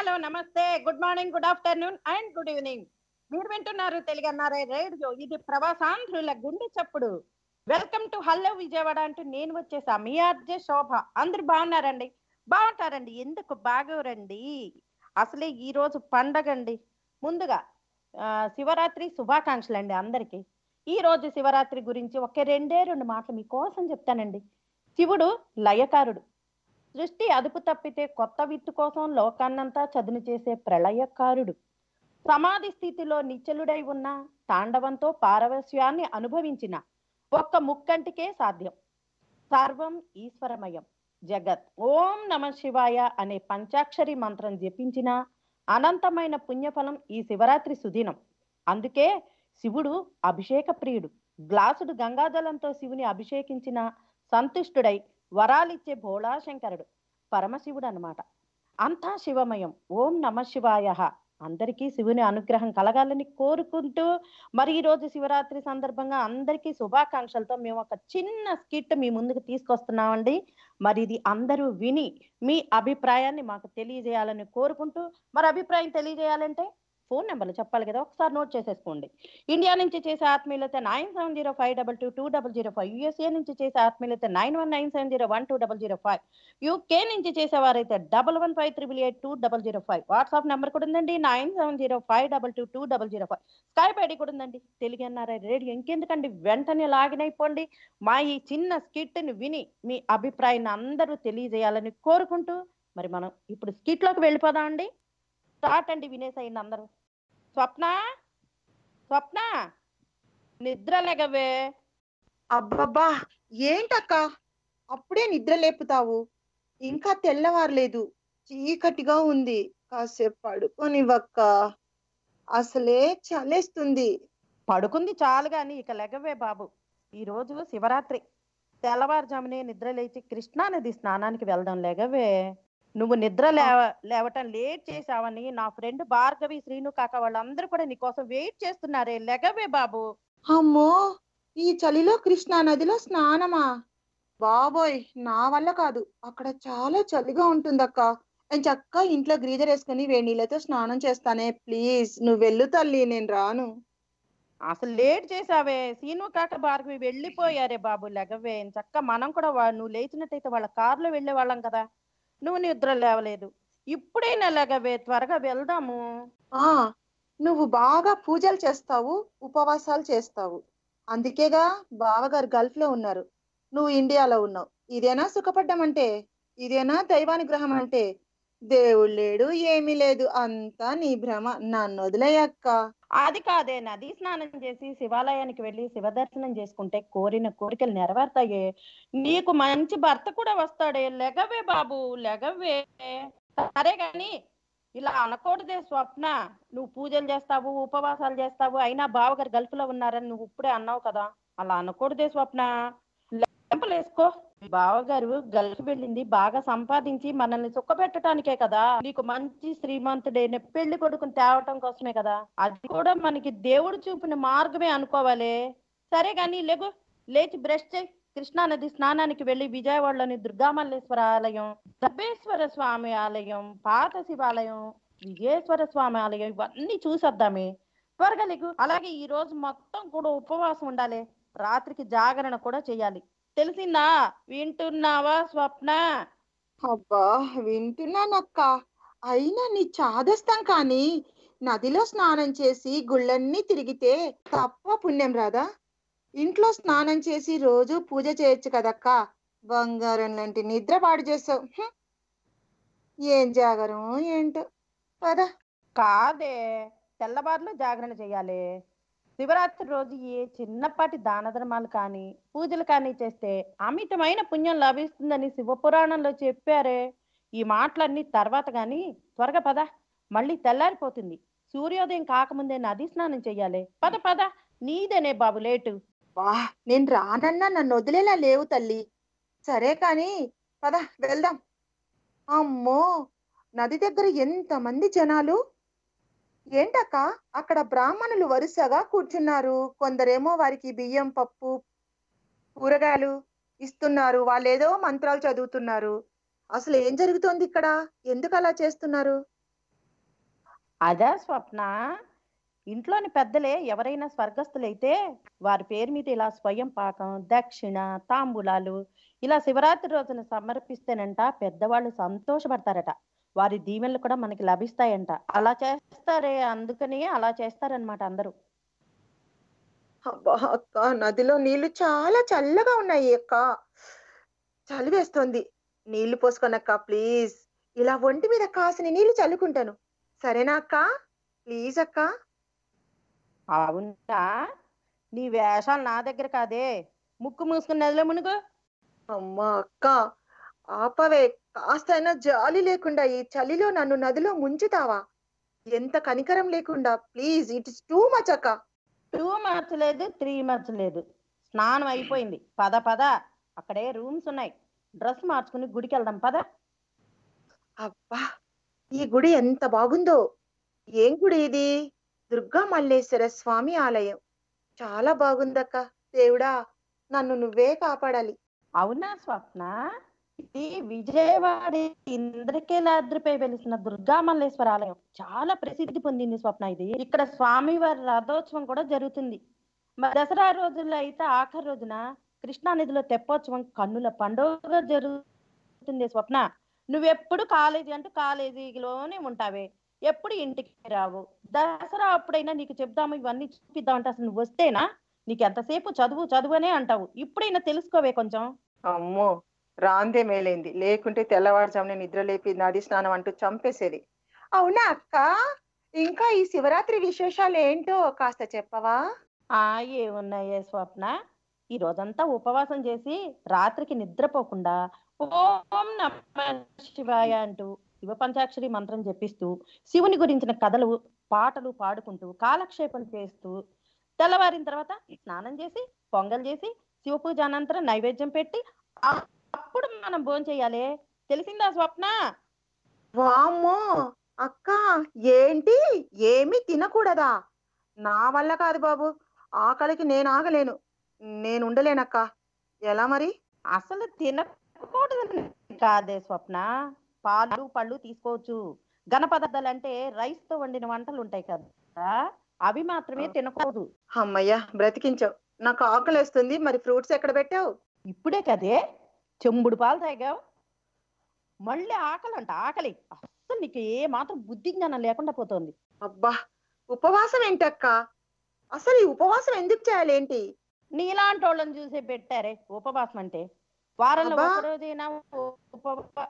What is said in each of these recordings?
Hello నమస్తే good morning good afternoon and good evening మీరు వింటున్నారు తెలుగన్నారే రేడియో ఇది ప్రవాసాంధ్రుల గుండె చప్పుడు వెల్కమ్ టు హల్లో విజయవాడ అంటూ నేను వచ్చేసా మీ ఆర్జే శోభ అందరు బాగున్నారండి బాగుంటారండి ఎందుకు బాగోరండి అసలే ఈ రోజు పండగ అండి ముందుగా ఆ, శివరాత్రి శుభాకాంక్షలు అండి అందరికీ ఈ రోజు శివరాత్రి గురించి ఒక రెండే రెండు మాటలు మీకోసం చెప్తానండి శివుడు లయకారుడు సృష్టి అదుపు తప్పితే కొత్త విత్తు కోసం లోకాన్నంతా చదును చేసే ప్రళయకారుడు సమాధి స్థితిలో నిశ్చలుడై ఉన్న తాండవంతో పారవస్యాన్ని అనుభవించిన ఒక్క ముక్కంటికే సాధ్యం సర్వం ఈశ్వరమయం జగత్ ఓం నమ శివాయ అనే పంచాక్షరి మంత్రం జపించిన అనంతమైన పుణ్యఫలం ఈ శివరాత్రి సుదినం అందుకే శివుడు అభిషేక ప్రియుడు గ్లాసుడు గంగాజలంతో శివుని అభిషేకించిన సంతుష్టుడై వరాలిచ్చే భోళాశంకరుడు పరమశివుడు అన్నమాట అంతా శివమయం ఓం నమ శివాయ అందరికీ శివుని అనుగ్రహం కలగాలని కోరుకుంటూ మరి ఈ రోజు శివరాత్రి సందర్భంగా అందరికీ శుభాకాంక్షలతో మేము ఒక చిన్న స్కిట్ మీ ముందుకు తీసుకొస్తున్నామండి మరి ఇది అందరూ విని మీ అభిప్రాయాన్ని మాకు తెలియజేయాలని కోరుకుంటూ మరి అభిప్రాయం తెలియజేయాలంటే ఫోన్ నెంబర్లు చెప్పాలి కదా ఒకసారి నోట్ చేసేసుకోండి ఇండియా నుంచి చేసే ఆత్మీయులైతే nine seven zero five double two two double zero five USA నుంచి చేసే ఆత్మీయులైతే nine one nine seven zero one two double zero five UK నుంచి చేసేవారైతే double one five triple eight two double zero five WhatsApp number కూడా ఉందండి nine seven zero five double two two double zero five skype ID కూడా ఉందండి Telugu NRI radio ఇంకెందుకండి వెంటనే login అయిపోండి మా ఈ చిన్న skit ని విని మీ అభిప్రాయాన్ని అందరూ తెలియజేయాలని కోరుకుంటూ మరి మనం ఇప్పుడు skit లోకి వెళ్ళిపోదాం అండి స్టార్ట్ అండి వినేసేయండి అందరూ స్వప్న స్వప్న నిద్ర లేగవే అబ్బబ్బా ఏంటక్క అప్పుడే నిద్ర లేపుతావు ఇంకా తెల్లవారలేదు చీకటిగా ఉంది కాసేపు పడుకోనివ్వక్క అసలే చలేస్తుంది పడుకుంది చాలు గాని ఇక లెగవే బాబు ఈ రోజు శివరాత్రి తెల్లవారుజామునే నిద్ర లేచి కృష్ణానది స్నానానికి వెళ్దాం లెగవే నువ్వు నిద్ర లేవ లేవటం లేట్ చేసావని నా ఫ్రెండ్ భార్గవి శ్రీను కాక వాళ్ళందరూ కూడా నీకోసం వెయిట్ చేస్తున్నారే లెగవే బాబు అమ్మో ఈ చలిలో కృష్ణా నదిలో స్నానమా బాబోయ్ నా వల్ల కాదు అక్కడ చాలా చలిగా ఉంటుందక్క నేను చక్క ఇంట్లో గ్రీజర్ వేసుకుని వేడి నీళ్ళతో స్నానం చేస్తానే ప్లీజ్ నువ్వు వెళ్ళు తల్లి నేను రాను అసలు లేట్ చేసావే సీను కాక భార్గవి వెళ్ళిపోయారే బాబు లెగవే చక్క మనం కూడా వా- నువ్వు లేచినట్టయితే వాళ్ళ కారులో వెళ్ళే వాళ్ళం కదా నువ్వు నిద్ర లేవలేదు ఇప్పుడైనా లెగవే త్వరగా వెళ్దాము ఆ నువ్వు బాగా పూజలు చేస్తావు ఉపవాసాలు చేస్తావు అందుకేగా బావగారు గల్ఫ్ లో ఉన్నారు నువ్వు ఇండియాలో ఉన్నావు ఇదేనా సుఖపడ్డం అంటే ఇదేనా దైవానుగ్రహం అంటే దేవుడు లేడు ఏమీ లేదు అంతా నీ భ్రమ నన్ను వదిలేయక్క అది కాదే నది స్నానం చేసి శివాలయానికి వెళ్ళి శివ దర్శనం చేసుకుంటే కోరిన కోరికలు నెరవేరుతాయే నీకు మంచి భర్త కూడా వస్తాడే లెగవే బాబు లెగవే సరే గాని ఇలా అనకూడదే స్వప్న నువ్వు పూజలు చేస్తావు ఉపవాసాలు చేస్తావు అయినా బావగారు గల్ఫ్ లో ఉన్నారని నువ్వు ఇప్పుడే అన్నావు కదా అలా అనకూడదే స్వప్న లెంపలేసుకో మీ బావగారు గల్ఫ్ వెళ్ళింది బాగా సంపాదించి మనల్ని సుఖపెట్టడానికే కదా నీకు మంచి శ్రీమంతుడైన పెళ్లి కొడుకుని తేవటం కోసమే కదా అది కూడా మనకి దేవుడు చూపిన మార్గమే అనుకోవాలి సరే గాని లేగు లేచి బ్రష్ చేయి కృష్ణానది స్నానానికి వెళ్లి విజయవాడలోని దుర్గామల్లేశ్వర ఆలయం దబ్బేశ్వర స్వామి ఆలయం పాత శివాలయం విజయేశ్వర స్వామి ఆలయం ఇవన్నీ చూసొద్దామే త్వరగా లేకు అలాగే ఈ రోజు మొత్తం కూడా ఉపవాసం ఉండాలి రాత్రికి జాగరణ కూడా చేయాలి తెలిసిందా వింటున్నావా స్వప్న అబ్బా వింటున్నానక్క అయినా నీ చాదస్తం కానీ నదిలో స్నానం చేసి గుళ్ళన్నీ తిరిగితే తప్ప పుణ్యం రాదా ఇంట్లో స్నానం చేసి రోజు పూజ చేయొచ్చు కదక్క బంగారం లాంటి నిద్ర పాడు చేసావు హ్మ్. ఏం జాగరం ఏంటో పద కాదే తెల్లవారులు జాగరణ చేయాలి శివరాత్రి రోజు ఏ చిన్నపాటి దాన ధర్మాలు కానీ పూజలు కానీ చేస్తే అమితమైన పుణ్యం లభిస్తుందని శివపురాణంలో చెప్పారే ఈ మాటలన్నీ తర్వాత గాని త్వరగా పద మళ్ళీ తెల్లారిపోతుంది సూర్యోదయం కాకముందే నది స్నానం చెయ్యాలి పద పద నీదేనే బాబు లేటు వా నేను రానన్నా నన్ను వదిలేలా లేవు తల్లి సరే కాని పద వెళ్దాం అమ్మో నది దగ్గర ఎంతమంది జనాలు ఏంటక్క అక్కడ బ్రాహ్మణులు వరుసగా కూర్చున్నారు కొందరేమో వారికి బియ్యం పప్పు కూరగాయలు ఇస్తున్నారు వాళ్ళేదో మంత్రాలు చదువుతున్నారు అసలు ఏం జరుగుతోంది ఇక్కడ ఎందుకు అలా చేస్తున్నారు అదా స్వప్న ఇంట్లోని పెద్దలే ఎవరైనా స్వర్గస్థులైతే వారి పేరు మీద ఇలా స్వయం పాకం దక్షిణ తాంబూలాలు ఇలా శివరాత్రి రోజున సమర్పిస్తేనంట పెద్దవాళ్ళు సంతోషపడతారట వారి దీవెనలు కూడా మనకి లభిస్తాయంట అలా చేస్తారే అందుకని అలా చేస్తారనమాట అందరూ అబ్బా అక్క నదిలో నీళ్లు చాలా చల్లగా ఉన్నాయి అక్క చలి వేస్తోంది నీళ్లు పోసుకోనక్క ప్లీజ్ ఇలా ఒంటి మీద కాసిన నీళ్లు చల్లుకుంటాను సరేనా అక్క ప్లీజ్ అక్క అవునా నీ వేషాలు నా దగ్గర కాదే ముక్కు మూసుకుని నదిలో మునుగు అమ్మా అక్క ఆపవే కాస్తైనా జాలి లేకుండా ఈ చలిలో నన్ను నదిలో ముంచుతావా ఎంత కనికరం లేకుండా please it is too much అక్క టూ మంత్స్ లేదు త్రీ మంత్స్ లేదు స్నానం అయిపోయింది పద పద అక్కడే రూమ్స్ ఉన్నాయి డ్రెస్ మార్చుకుని గుడికి వెళ్దాం పద అబ్బా ఈ గుడి ఎంత బాగుందో ఏం గుడి ఇది దుర్గా మల్లేశ్వర స్వామి ఆలయం చాలా బాగుందక్క దేవుడా నన్ను నువ్వే కాపాడాలి అవునా స్వప్న ఇది విజయవాడ ఇంద్రకీలాద్రిపై వెలిసిన దుర్గా మల్లేశ్వర ఆలయం చాలా ప్రసిద్ధి పొందింది స్వప్న ఇది ఇక్కడ స్వామివారి రథోత్సవం కూడా జరుగుతుంది మరి దసరా రోజుల్లో అయితే ఆఖరి రోజున కృష్ణా నదిలో తెప్పోత్సవం కన్నుల పండుగ జరుగుతుంది స్వప్న నువ్వెప్పుడు కాలేజీ అంటూ కాలేజీలోనే ఉంటావే ఎప్పుడు ఇంటికి రావు దసరా అప్పుడైనా నీకు చెప్దాము ఇవన్నీ చూపిద్దామంటే అసలు నువ్వు వస్తేనా నీకు ఎంతసేపు చదువు చదువునే అంటావు ఇప్పుడైనా తెలుసుకోవే కొంచెం అమ్మో రాందే మేలైంది లేకుంటే తెల్లవారుజామున నిద్ర లేపి నది స్నానం అంటూ చంపేసేది అవునా అక్క ఇంకా ఈ శివరాత్రి విశేషాలు ఏంటో కాస్త చెప్పవా ఆ ఏమున్నాయే స్వప్న ఈ రోజంతా ఉపవాసం చేసి రాత్రికి నిద్రపోకుండా ఓం నమ శివాయ అంటూ శివ పంచాక్షరి మంత్రం జపిస్తూ శివుని గురించిన కథలు పాటలు పాడుకుంటూ కాలక్షేపం చేస్తూ తెల్లవారిన తర్వాత స్నానం చేసి పొంగల్ చేసి శివ పూజ అనంతరం నైవేద్యం పెట్టి ఆ- అప్పుడు మనం భోజనం చేయాలి తెలిసిందా స్వప్న వామ్మో అక్క ఏంటి ఏమీ తినకూడదా నా వల్ల కాదు బాబు ఆకలికి నేను ఆగలేను నేను ఉండలేనక్క ఎలా మరి అసలు తినకూడదు కాదే స్వప్న పాలు పళ్ళు తీసుకోవచ్చు ఘన పదార్థాలు అంటే రైస్ తో వండిన వంటలు ఉంటాయి కదా అవి మాత్రమే తినకూడదు అమ్మయ్య బ్రతికించావు నాకు ఆకలేస్తుంది మరి ఫ్రూట్స్ ఎక్కడ పెట్టావు ఇప్పుడే కదే చెంబుడు పాలు తాగావు మళ్ళీ ఆకలి అంట ఆకలి అస్సలు నీకు ఏ మాత్రం బుద్ధి జ్ఞానం లేకుండా పోతుంది అబ్బా ఉపవాసం ఏంటక్క అసలు ఈ ఉపవాసం ఎందుకు చేయాలేంటి నీలాంటి వాళ్ళని చూసే పెట్టారే ఉపవాసం అంటే వారంలో అబ్బా. ఒక రోజైనా ఉపవా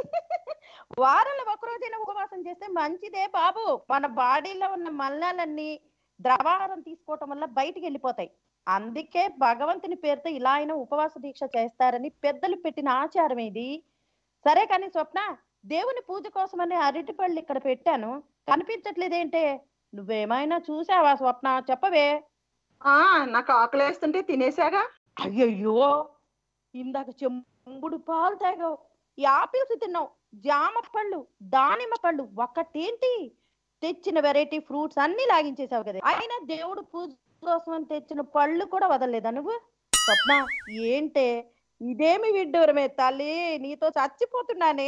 వారంలో ఒక రోజైనా ఉపవాసం చేస్తే మంచిదే బాబు మన బాడీలో ఉన్న మల్లాలన్నీ ద్రవాహారం తీసుకోవటం వల్ల బయటికి వెళ్ళిపోతాయి అందుకే భగవంతుని పేరుతో ఇలా అయినా ఉపవాస దీక్ష చేస్తారని పెద్దలు పెట్టిన ఆచారం ఇది సరే కానీ స్వప్న దేవుని పూజ కోసమని అరటిపళ్ళు ఇక్కడ పెట్టాను కనిపించట్లేదేంటే నువ్వేమైనా చూసావా స్వప్న చెప్పవే ఆ నాకు ఆకలేస్తుంటే తినేసాగా అయ్యయ్యో ఇందాక చెంబుడు పాలు తాగావు ఈ ఆపిల్స్ తిన్నావు జామ పళ్ళు దానిమ్మ పళ్ళు ఒక్కటేంటి తెచ్చిన వెరైటీ ఫ్రూట్స్ అన్ని లాగించేసావు కదా అయినా దేవుడు పూజ కోసం అని తెచ్చిన పళ్ళు కూడా వదలలేదా నువ్వు స్వప్న ఏంటే ఇదేమి విడ్డూరమే తల్లి నీతో చచ్చిపోతున్నానే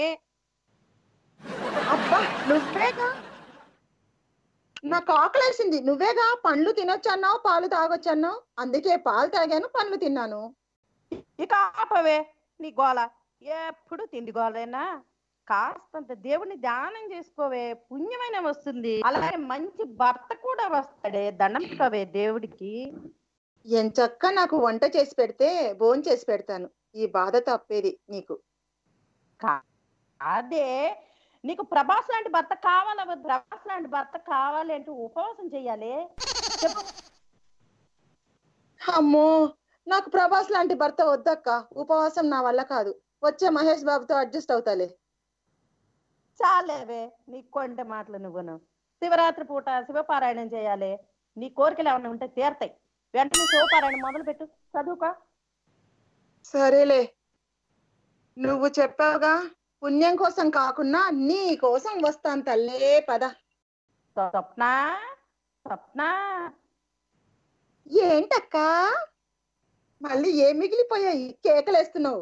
అబ్బా నువ్వేగా నాకు ఆకలేసింది నువ్వేగా పండ్లు తినొచ్చన్నావు పాలు తాగొచ్చన్నావు అందుకే పాలు తాగాను పండ్లు తిన్నాను ఇక ఆపవే నీ గోల ఎప్పుడు తిండి గోలేనా కాస్తంత దేవుని ధ్యానం చేసుకోవే పుణ్యమైన వస్తుంది అలాగే మంచి భర్త కూడా వస్తాడే దండం పెట్టుకోవే దేవుడికి ఎంచక్క నాకు వంట చేసి పెడితే భోజనం చేసి పెడతాను ఈ బాధ తప్పేది నీకు అదే నీకు ప్రభాస్ లాంటి భర్త కావాలా వద్దు? ప్రభాస్ లాంటి భర్త కావాలి అంటే ఉపవాసం చెయ్యాలి చెప్పు అమ్మో నాకు ప్రభాస్ లాంటి భర్త వద్దక్క ఉపవాసం నా వల్ల కాదు వచ్చే మహేష్ బాబుతో అడ్జస్ట్ అవుతాలే చాలేవే నీ కొంటే మాటలు నువ్వును శివరాత్రి పూట శివపారాయణం చేయాలి నీ కోరికలు ఏమైనా ఉంటే తీరతాయి వెంటనే శివపారాయణం మొదలు పెట్టు చదువుకో సరేలే నువ్వు చెప్పావుగా పుణ్యం కోసం కాకుండా నీ కోసం వస్తాను తల్లే పద స్వప్న స్వప్న ఏంటక్క మళ్ళీ ఏం మిగిలిపోయాయి కేకలేస్తున్నావు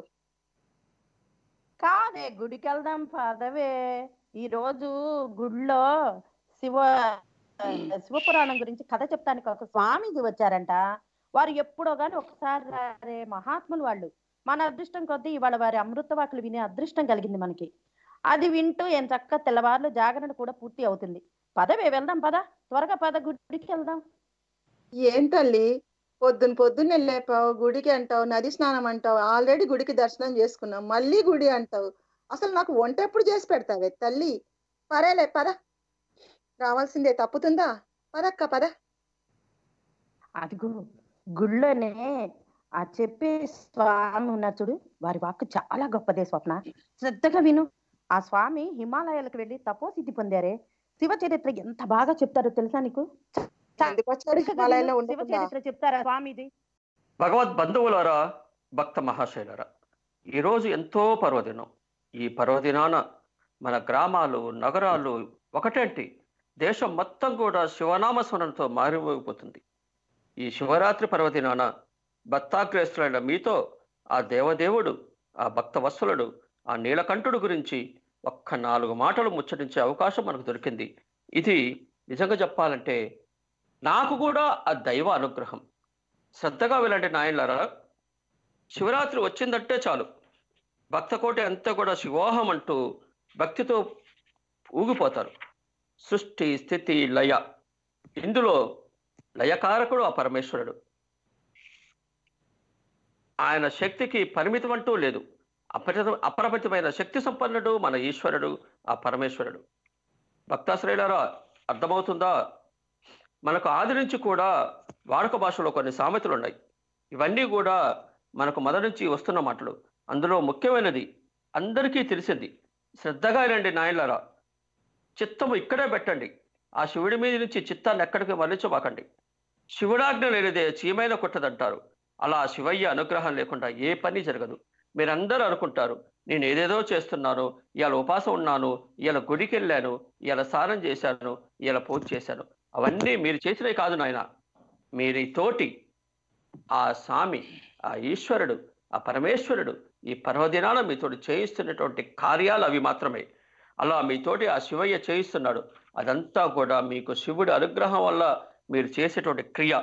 కాదే గుడికి వెళ్దాం పదవే ఈ రోజు గుడిలో శివ శివపురాణం గురించి కథ చెప్తానికి ఒక స్వామీజీ వచ్చారంట వారు ఎప్పుడో గాని ఒకసారి రారే మహాత్ములు వాళ్ళు మన అదృష్టం కొద్దీ ఇవాళ వారి అమృత వాకులు వినే అదృష్టం కలిగింది మనకి అది వింటూ ఏం చక్క తెల్లవారులు జాగరణ కూడా పూర్తి అవుతుంది పదవే వెళ్దాం పద త్వరగా పద గుడికి వెళ్దాం ఏం తల్లి పొద్దున పొద్దున్న లేపావు గుడికి అంటావు నది స్నానం అంటావు ఆల్రెడీ గుడికి దర్శనం చేసుకున్నావు మళ్ళీ గుడి అంటావు అసలు నాకు వంట ఎప్పుడు చేసి పెడతావే తల్లి పరేలే పద రావాల్సిందే తప్పుతుందా పదక్క పద అదిగో గుళ్ళోనే ఆ చెప్పే స్వామి ఉన్నారు చూడు వారి వాక్కు చాలా గొప్పదే స్వప్న శ్రద్ధగా విను ఆ స్వామి హిమాలయాలకు వెళ్ళి తపోసిద్ధి పొందారే శివ చరిత్ర ఎంత బాగా చెప్తారో తెలుసా నీకు ఎందుకు వచ్చాడు చక్కగా హిమాలయంలో విను. శివ ఉండకుండా చరిత్ర చెప్తారా స్వామిది భగవద్ బంధువులారా భక్త మహాశైలరా ఈరోజు ఎంతో పర్వదినం ఈ పర్వదినాన మన గ్రామాలు నగరాలు ఒకటేంటి దేశం మొత్తం కూడా శివనామ స్మరణతో మారిపోతుంది ఈ శివరాత్రి పర్వదినాన భక్తాగ్రేస్తులైన మీతో ఆ దేవదేవుడు ఆ భక్త వత్సలుడు ఆ నీలకంఠుడు గురించి ఒక్క నాలుగు మాటలు ముచ్చటించే అవకాశం మనకు దొరికింది ఇది నిజంగా చెప్పాలంటే నాకు కూడా ఆ దైవ అనుగ్రహం శ్రద్ధగా వెళ్ళండి నాయనలారా శివరాత్రి వచ్చిందంటే చాలు భక్తకోటి అంతా కూడా శివోహం అంటూ భక్తితో ఊగిపోతారు సృష్టి స్థితి లయ ఇందులో లయకారకుడు ఆ పరమేశ్వరుడు ఆయన శక్తికి పరిమితం అంటూ లేదు అపరిత అపరిమితమైన శక్తి సంపన్నుడు మన ఈశ్వరుడు ఆ పరమేశ్వరుడు భక్తాశ్రయులారా అర్థమవుతుందా మనకు ఆది నుంచి కూడా వాడుక భాషలో కొన్ని సామెతలు ఉన్నాయి ఇవన్నీ కూడా మనకు మొదటి నుంచి వస్తున్న మాటలు అందులో ముఖ్యమైనది అందరికీ తెలిసింది శ్రద్ధగా రండి నాయనలారా చిత్తము ఇక్కడే పెట్టండి ఆ శివుడి మీద నుంచి చిత్తాన్ని ఎక్కడికి మరలించబాకండి శివుడాజ్ఞ లేనిదే చీమైన కొట్టదంటారు అలా శివయ్య అనుగ్రహం లేకుండా ఏ పని జరగదు మీరందరూ అనుకుంటారు నేను ఏదేదో చేస్తున్నాను ఇవాళ ఉపాసం ఉన్నాను ఇవాళ గుడికి వెళ్ళాను ఇవాళ స్నానం చేశాను ఇవాళ పూజ చేశాను అవన్నీ మీరు చేసినవి కాదు నాయన మీరి తోటి ఆ స్వామి ఆ ఈశ్వరుడు ఆ పరమేశ్వరుడు ఈ పర్వదినాన మీతోటి చేయిస్తున్నటువంటి కార్యాలు అవి మాత్రమే అలా మీతోటి ఆ శివయ్య చేయిస్తున్నాడు అదంతా కూడా మీకు శివుడి అనుగ్రహం వల్ల మీరు చేసేటువంటి క్రియ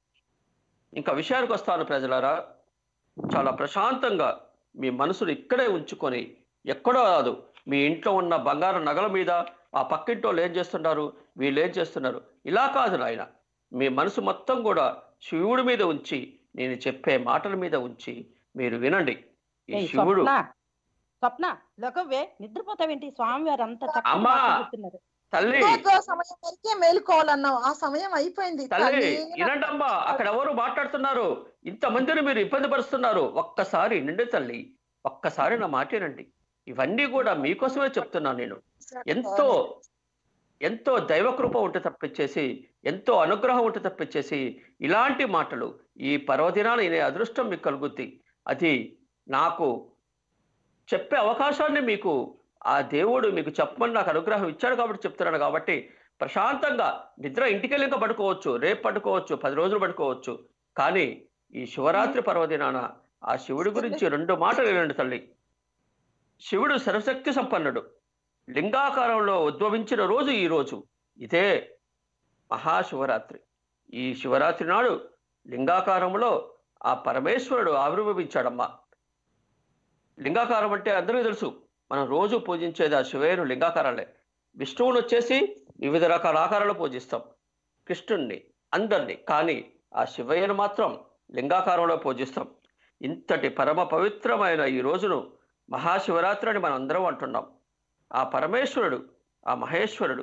ఇంకా విషయానికి వస్తాను ప్రజలారా చాలా ప్రశాంతంగా మీ మనసును ఇక్కడే ఉంచుకొని ఎక్కడో కాదు మీ ఇంట్లో ఉన్న బంగారు నగల మీద ఆ పక్కింటో ఏం చేస్తున్నారు వీళ్ళు ఏం చేస్తున్నారు ఇలా కాదు నాయన మీ మనసు మొత్తం కూడా శివుడి మీద ఉంచి నేను చెప్పే మాటల మీద ఉంచి మీరు వినండి ఈ ఏయ్, శివుడు స్వప్న స్వప్న లొకవే నిద్రపోతావేంటి స్వామి వారు అంత చక్కగా అమ్మా! వాక్కు చెప్తున్నారు తల్లి ఇంకో సమయం వరకే మేలుకోవాలన్నావు ఆ సమయం అయిపోయింది తల్లి తల్లి వినండమ్మా అక్కడ ఎవరు మాట్లాడుతున్నారు ఇంతమందిని మీరు ఇబ్బంది పరుస్తున్నారు ఒక్కసారి నిండి తల్లి ఒక్కసారి నా మాట వినండి ఇవన్నీ కూడా మీకోసమే చెప్తున్నాను నేను ఎంతో ఎంతో దైవకృప ఉంటే తప్పించేసి ఎంతో అనుగ్రహం ఉంటే తప్పించేసి ఇలాంటి మాటలు ఈ పర్వదినాలు వినే అదృష్టం మీకు కలుగుద్ది అది నాకు చెప్పే అవకాశాన్ని మీకు ఆ దేవుడు మీకు చెప్పమని నాకు అనుగ్రహం ఇచ్చాడు కాబట్టి చెప్తున్నాను కాబట్టి ప్రశాంతంగా నిద్ర ఇంటికెళ్ళి ఇంకా పడుకోవచ్చు రేపు పడుకోవచ్చు పది రోజులు పడుకోవచ్చు కానీ ఈ శివరాత్రి పర్వదినాన ఆ శివుడి గురించి రెండు మాటలు వినండి తల్లి శివుడు సర్వశక్తి సంపన్నుడు లింగాకారంలో ఉద్భవించిన రోజు ఈ రోజు ఇదే మహాశివరాత్రి ఈ శివరాత్రి నాడు లింగాకారంలో ఆ పరమేశ్వరుడు ఆవిర్భవించాడమ్మా లింగాకారం అంటే అందరికీ తెలుసు మనం రోజు పూజించేది ఆ శివయ్యను లింగాకారాలే విష్ణువుని వచ్చేసి వివిధ రకాల ఆకారాలు పూజిస్తాం కృష్ణుణ్ణి అందరినీ కానీ ఆ శివయ్యను మాత్రం లింగాకారంలో పూజిస్తాం ఇంతటి పరమ పవిత్రమైన ఈ రోజును మహాశివరాత్రి అని మనం అందరం అంటున్నాం ఆ పరమేశ్వరుడు ఆ మహేశ్వరుడు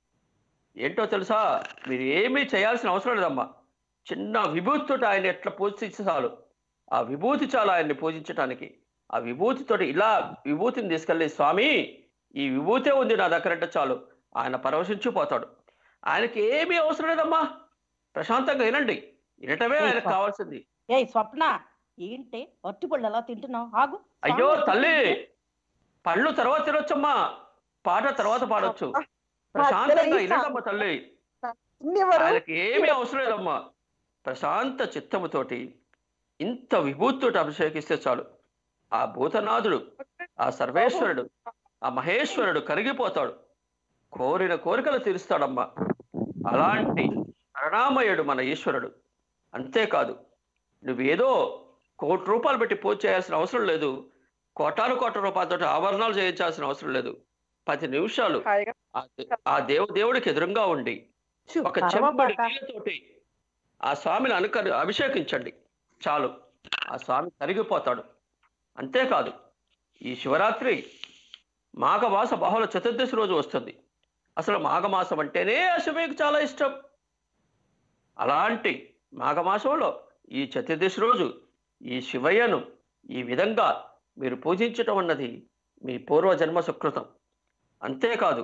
ఏంటో తెలుసా మీరు ఏమీ చేయాల్సిన అవసరం లేదమ్మా చిన్న విభూతితో ఆయన ఎట్లా పూజిస్తే చాలు ఆ విభూతి చాలు ఆయన్ని పూజించటానికి ఆ విభూతితోటి ఇలా విభూతిని తీసుకెళ్ళి స్వామి ఈ విభూతే ఉంది నా దగ్గర అంటే చాలు ఆయన పరవశించిపోతాడు ఆయనకి ఏమీ అవసరం లేదమ్మా ప్రశాంతంగా వినండి వినటమే ఆయనకు కావాల్సింది ఏయ్ స్వప్న ఏంటి అరటిపళ్ళు ఎలా తింటున్నావు ఆగు అయ్యో స్వామి తల్లి వారు పళ్ళు తర్వాత తినొచ్చమ్మా పాట తర్వాత పాడొచ్చు ప్రశాంతంగా వినటమ్మా తల్లి ఎవరు ఆయనకి ఏమీ అవసరం లేదమ్మా ప్రశాంత చిత్తముతోటి ఇంత విభూతితోటి అభిషేకిస్తే చాలు ఆ భూతనాథుడు ఆ సర్వేశ్వరుడు ఆ మహేశ్వరుడు కరిగిపోతాడు కోరిన కోరికలు తీరుస్తాడమ్మా అలాంటి కరుణామయుడు మన ఈశ్వరుడు అంతేకాదు నువ్వేదో కోటి రూపాయలు పెట్టి పూజ చేయాల్సిన అవసరం లేదు కోటాను కోట్ల రూపాయలతో ఆభరణాలు చేయించాల్సిన అవసరం లేదు పది నిమిషాలు హాయిగా ఆ దే- ఆ దేవ దేవుడికి ఎదురుగా ఉండి ఒక చెంబడి నీళ్ళతోటి ఆ స్వామిని అనుకరి అభిషేకించండి చాలు ఆ స్వామి కరిగిపోతాడు అంతేకాదు ఈ శివరాత్రి మాఘమాస బహుళ చతుర్దశి రోజు వస్తుంది అసలు మాఘమాసం అంటేనే ఆ శివయ్యకు చాలా ఇష్టం అలాంటి మాఘమాసంలో ఈ చతుర్దశి రోజు ఈ శివయ్యను ఈ విధంగా మీరు పూజించటం అన్నది మీ పూర్వజన్మ సుకృతం అంతేకాదు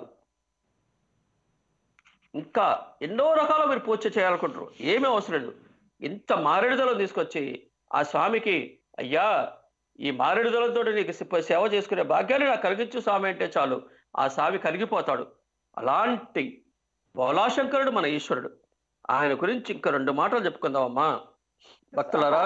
ఇంకా ఎన్నో రకాల మీరు పూజ చేయాలనుకుంటారు ఏమీ అవసరం లేదు ఇంత మారేడుదలం తీసుకొచ్చి ఆ స్వామికి అయ్యా ఈ మారేడుదలంతో నీకు సి- సేవ చేసుకునే భాగ్యాన్ని నాకు కలిగించు స్వామి అంటే చాలు ఆ స్వామి కలిగిపోతాడు అలాంటి బోలాశంకరుడు మన ఈశ్వరుడు ఆయన గురించి ఇంకా రెండు మాటలు చెప్పుకుందామమ్మా భక్తులారా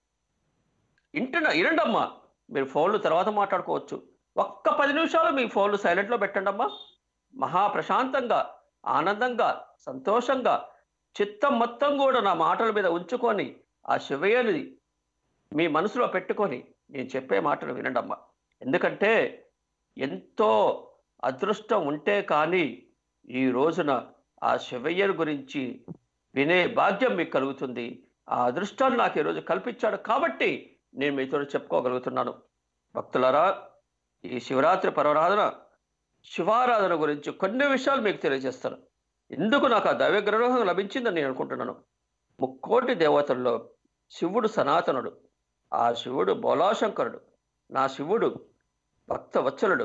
ఇంటున్న ఇరండమ్మా మీరు ఫోన్లు తర్వాత మాట్లాడుకోవచ్చు ఒక్క పది నిమిషాలు మీ ఫోన్లు సైలెంట్లో పెట్టండి అమ్మా మహా ప్రశాంతంగా ఆనందంగా సంతోషంగా చిత్తం మొత్తం కూడా నా మాటల మీద ఉంచుకొని ఆ శివయ్యని మీ మనసులో పెట్టుకొని నేను చెప్పే మాటలు వినండమ్మా ఎందుకంటే ఎంతో అదృష్టం ఉంటే కానీ ఈ రోజున ఆ శివయ్యని గురించి వినే భాగ్యం మీకు కలుగుతుంది ఆ అదృష్టాన్ని నాకు ఈరోజు కల్పించాడు కాబట్టి నేను మీతో చెప్పుకోగలుగుతున్నాను భక్తులారా ఈ శివరాత్రి పర్వరాధన శివారాధన గురించి కొన్ని విషయాలు మీకు తెలియజేస్తాను ఎందుకు నాకు ఆ దైవ గ్రహం లభించిందని నేను అనుకుంటున్నాను ముక్కోటి దేవతల్లో శివుడు సనాతనుడు ఆ శివుడు బోలాశంకరుడు నా శివుడు భక్తవత్సలుడు